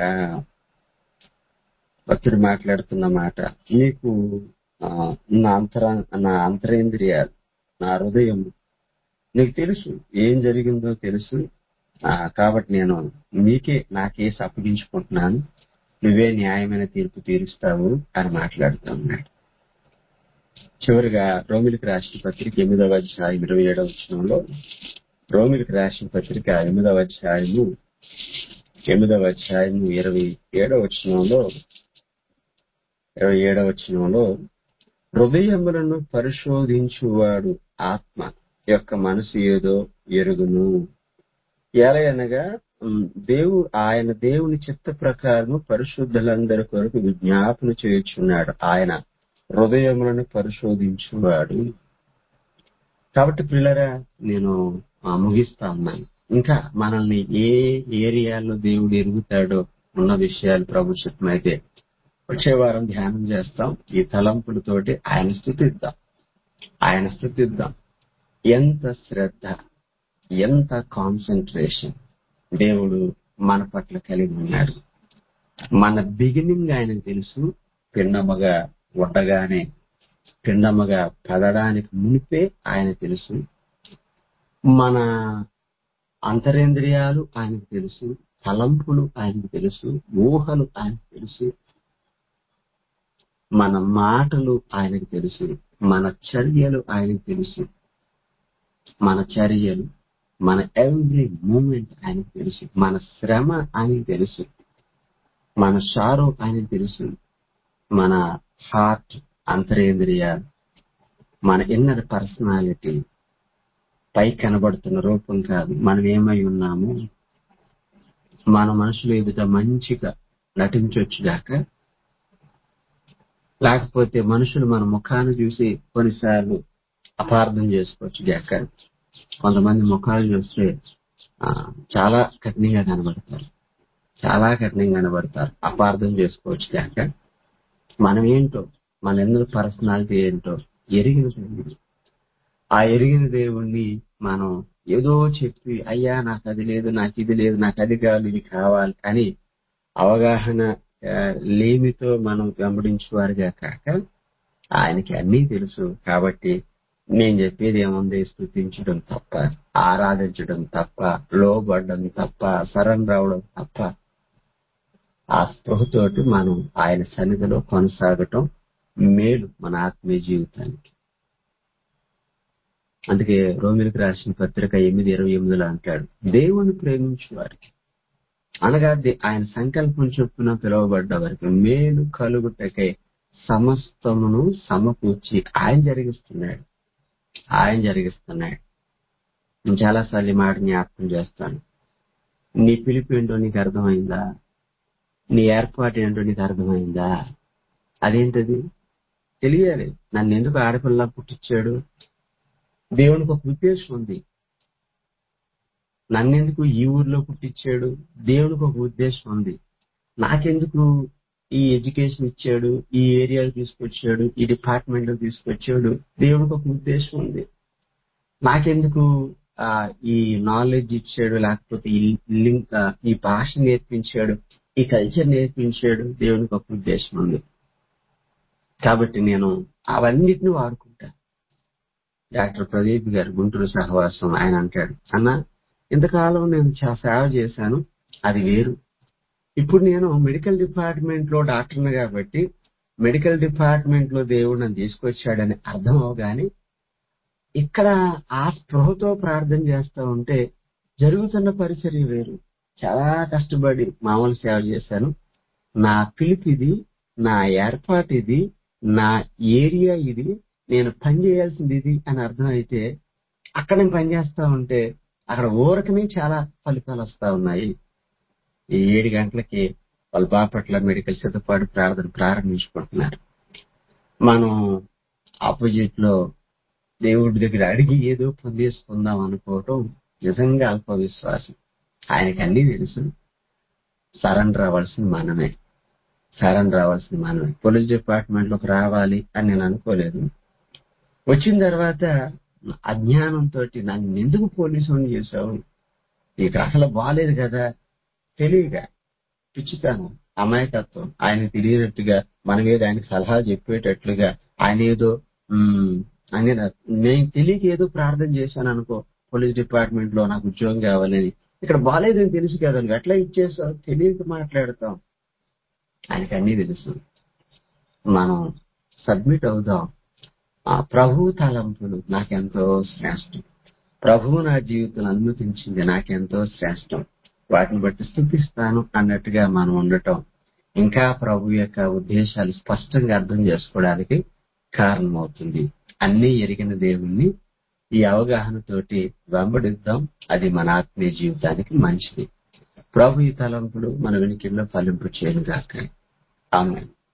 భక్తుడు మాట్లాడుతున్న మాట నీకు ఆ, నా అంతర నా అంతరేంద్రియాలు నా హృదయం నీకు తెలుసు ఏం జరిగిందో తెలుసు ఆ, కాబట్టి నేను నీకే నా కేసు అప్పగించుకుంటున్నాను నువ్వే న్యాయమైన తీర్పు తీరుస్తావు అని మాట్లాడుతూ ఉన్నాడు చివరిగా రోమిలికి రాసిన పత్రిక ఎనిమిదవ అధ్యాయం ఇరవై ఏడవ వచనంలో రోమిలికి రాసిన పత్రిక ఎనిమిదవ అధ్యాయము ఎనిమిదవ అధ్యాయము ఇరవై ఏడవ వచనంలో ఇరవై ఏడవ వచనంలో హృదయములను పరిశోధించువాడు ఆత్మ యొక్క మనసు ఏదో ఎరుగును ఎలా అనగా ఉమ్, దేవు ఆయన దేవుని చిత్త ప్రకారము పరిశుద్ధులందరి కొరకు విజ్ఞాపన చేయుచున్నాడు ఆయన హృదయములను పరిశోధించువాడు కాబట్టి పిల్లరా నేను ఆ, ముగిస్తా ఉన్నాను ఇంకా మనల్ని ఏ ఏరియాలో దేవుడు ఎరుగుతాడో ఉన్న విషయాలు ప్రభు చిత్తమైతే వచ్చే వారం ధ్యానం చేస్తాం ఈ తలంపులతోటి ఆయన స్థుతిద్దాం ఆయన స్థుతిద్దాం ఎంత శ్రద్ధ ఎంత కాన్సన్ట్రేషన్ దేవుడు మన పట్ల కలిగి ఉన్నాడు మన బిగినింగ్ ఆయనకు తెలుసు పిండముగా ఉండగానే పిండముగా పదడానికి మునిపే ఆయన తెలుసు మన అంతరేంద్రియాలు ఆయనకు తెలుసు తలంపులు ఆయనకు తెలుసు ఊహలు ఆయనకు తెలుసు మన మాటలు ఆయనకు తెలుసు మన చర్యలు ఆయనకు తెలుసు మన చర్యలు మన ఎవ్రీ మూమెంట్ ఆయనకు తెలుసు మన శ్రమ ఆయనకు తెలుసు మన షారు ఆయనకు తెలుసు మన హార్ట్ అంతరేంద్రియాలు మన ఇన్నర్ పర్సనాలిటీ పై కనబడుతున్న రూపం కాదు మనం ఏమై ఉన్నాము మన మనుషులు ఎదుట మంచిగా నటించవచ్చు గాక లేకపోతే మనుషులు మన ముఖాన్ని చూసి కొన్నిసార్లు అపార్థం చేసుకోవచ్చు గాక కొంతమంది ముఖాలు చూస్తే ఆ, చాలా కఠినంగా కనబడతారు చాలా కఠినంగా కనబడతారు అపార్థం చేసుకోవచ్చు గాక మనం ఏంటో మన ఎందుకు పర్సనాలిటీ ఏంటో ఎరిగిన దేవుడు ఆ ఎరిగిన దేవుణ్ణి మనం ఏదో చెప్పి అయ్యా నాకు అది లేదు నాకు ఇది లేదు నాకు అది కావాలి ఇది కావాలి అని అవగాహన ఆ, లేమితో మనం వెంబడించేవారుగా కాక ఆయనకి అన్నీ తెలుసు కాబట్టి నేను చెప్పేది ఏముంది స్థుతించడం తప్ప ఆరాధించడం తప్ప లోబడడం తప్ప సరెండర్ రావడం తప్ప ఆ స్పృహతోటి మనం ఆయన సన్నిధిలో కొనసాగటం మేలు మన ఆత్మీయ జీవితానికి అందుకే రోమిలకు రాసిన పత్రిక ఎనిమిది ఇరవై ఎనిమిదిలో అంటాడు దేవుని ప్రేమించే వారికి అనగా దే- ఆయన సంకల్పం చొప్పున పిలువబడ్డ వారికి మేలు కలుగుటకై సమస్తమును సమకూర్చి ఆయన జరిగిస్తున్నాడు ఆయన జరిగిస్తున్నాడు నేను చాలాసార్లు ఈ మాట జ్ఞాపకం చేస్తాను నీ పిలుపు ఏంటో నీకు అర్థమైందా నీ ఏర్పాటు ఏంటో నీకు అర్థమైందా అదేంటది తెలియాలి నన్ను ఎందుకు ఆడపిల్ల పుట్టించాడు దేవునికి ఒక ఉద్దేశం ఉంది నన్నెందుకు ఈ ఊర్లో పుట్టించాడు దేవునికి ఒక ఉద్దేశం ఉంది నాకెందుకు ఈ ఎడ్యుకేషన్ ఇచ్చాడు ఈ ఏరియాలో తీసుకొచ్చాడు ఈ డిపార్ట్మెంట్ లో తీసుకొచ్చాడు దేవునికి ఒక ఉద్దేశం ఉంది నాకెందుకు ఆ, ఈ నాలెడ్జ్ ఇచ్చాడు లేకపోతే ఈ లింక్ ఆ, ఈ భాష నేర్పించాడు ఈ కల్చర్ నేర్పించాడు దేవునికి ఒక ఉద్దేశం ఉంది కాబట్టి నేను అవన్నిటిని వాడుకుంటా డాక్టర్ ప్రదీప్ గారు గుంటూరు సహవాసం ఆయన అంటాడు అన్న ఇంతకాలం నేను చా- సేవ చేశాను అది వేరు ఇప్పుడు నేను మెడికల్ డిపార్ట్మెంట్ లో డాక్టర్ని కాబట్టి మెడికల్ డిపార్ట్మెంట్ లో దేవుడు నన్ను తీసుకొచ్చాడని అర్థం అవగానే ఇక్కడ ఆ స్పృహతో ప్రార్థన చేస్తా ఉంటే జరుగుతున్న పరిచర్య వేరు చాలా కష్టపడి మామూలు సేవ చేశాను నా పిలుపు ఇది నా ఏర్పాటు ఇది నా ఏరియా ఇది నేను పని చేయాల్సింది ఇది అని అర్థమైతే అక్కడ నేను పని చేస్తా ఉంటే అక్కడ ఊరకనే చాలా ఫలితాలు వస్తా ఉన్నాయి ఈ ఏడు గంటలకి వాళ్ళ బాపట్ల మెడికల్ సిద్ధపాటు ప్రార్థన ప్రారంభించుకుంటున్నారు మనం ఆపోజిట్ లో దేవుడి దగ్గర అడిగి ఏదో పొందేసుకుందాం అనుకోవటం నిజంగా అల్ప విశ్వాసం ఆయనకి అన్ని తెలుసు సరెండర్ అవ్వాల్సింది మనమే సరెండర్ అవ్వాల్సింది మనమే పోలీస్ డిపార్ట్మెంట్ లోకి రావాలి అని నేను అనుకోలేదు వచ్చిన తర్వాత అజ్ఞానంతో నన్ను ఎందుకు పోలీసు చేశావు నీకు అసలు బాగాలేదు కదా తెలియక పిచ్చితాను అమాయకత్వం ఆయన తెలియనట్టుగా మనం ఏదో ఆయనకి సలహా చెప్పేటట్లుగా ఆయన ఏదో ఉమ్, ఆయన నేను తెలియక ఏదో ప్రార్థన చేశాను అనుకో పోలీస్ డిపార్ట్మెంట్ లో నాకు ఉద్యోగం కావాలని ఇక్కడ బాగాలేదని తెలుసు కదా నువ్వు ఎట్లా ఇచ్చేసావు తెలియక మాట్లాడతాం ఆయనకి అన్ని తెలుసు మనం సబ్మిట్ అవుదాం ఆ ప్రభు తలంపులు నాకెంతో శ్రేష్టం ప్రభువు నా జీవితం అనుమతించింది నాకెంతో శ్రేష్టం వాటిని బట్టి స్థుతిస్తాను అన్నట్టుగా మనం ఉండటం ఇంకా ప్రభు యొక్క ఉద్దేశాలు స్పష్టంగా అర్థం చేసుకోవడానికి కారణమవుతుంది అన్నీ ఎరిగిన దేవుణ్ణి ఈ అవగాహనతోటి వెంబడిద్దాం అది మన ఆత్మీయ జీవితానికి మంచిది ప్రభు ఈ తలంపులు మన వెనుకల్లో ఫలింపు చేయను గాక ఆమె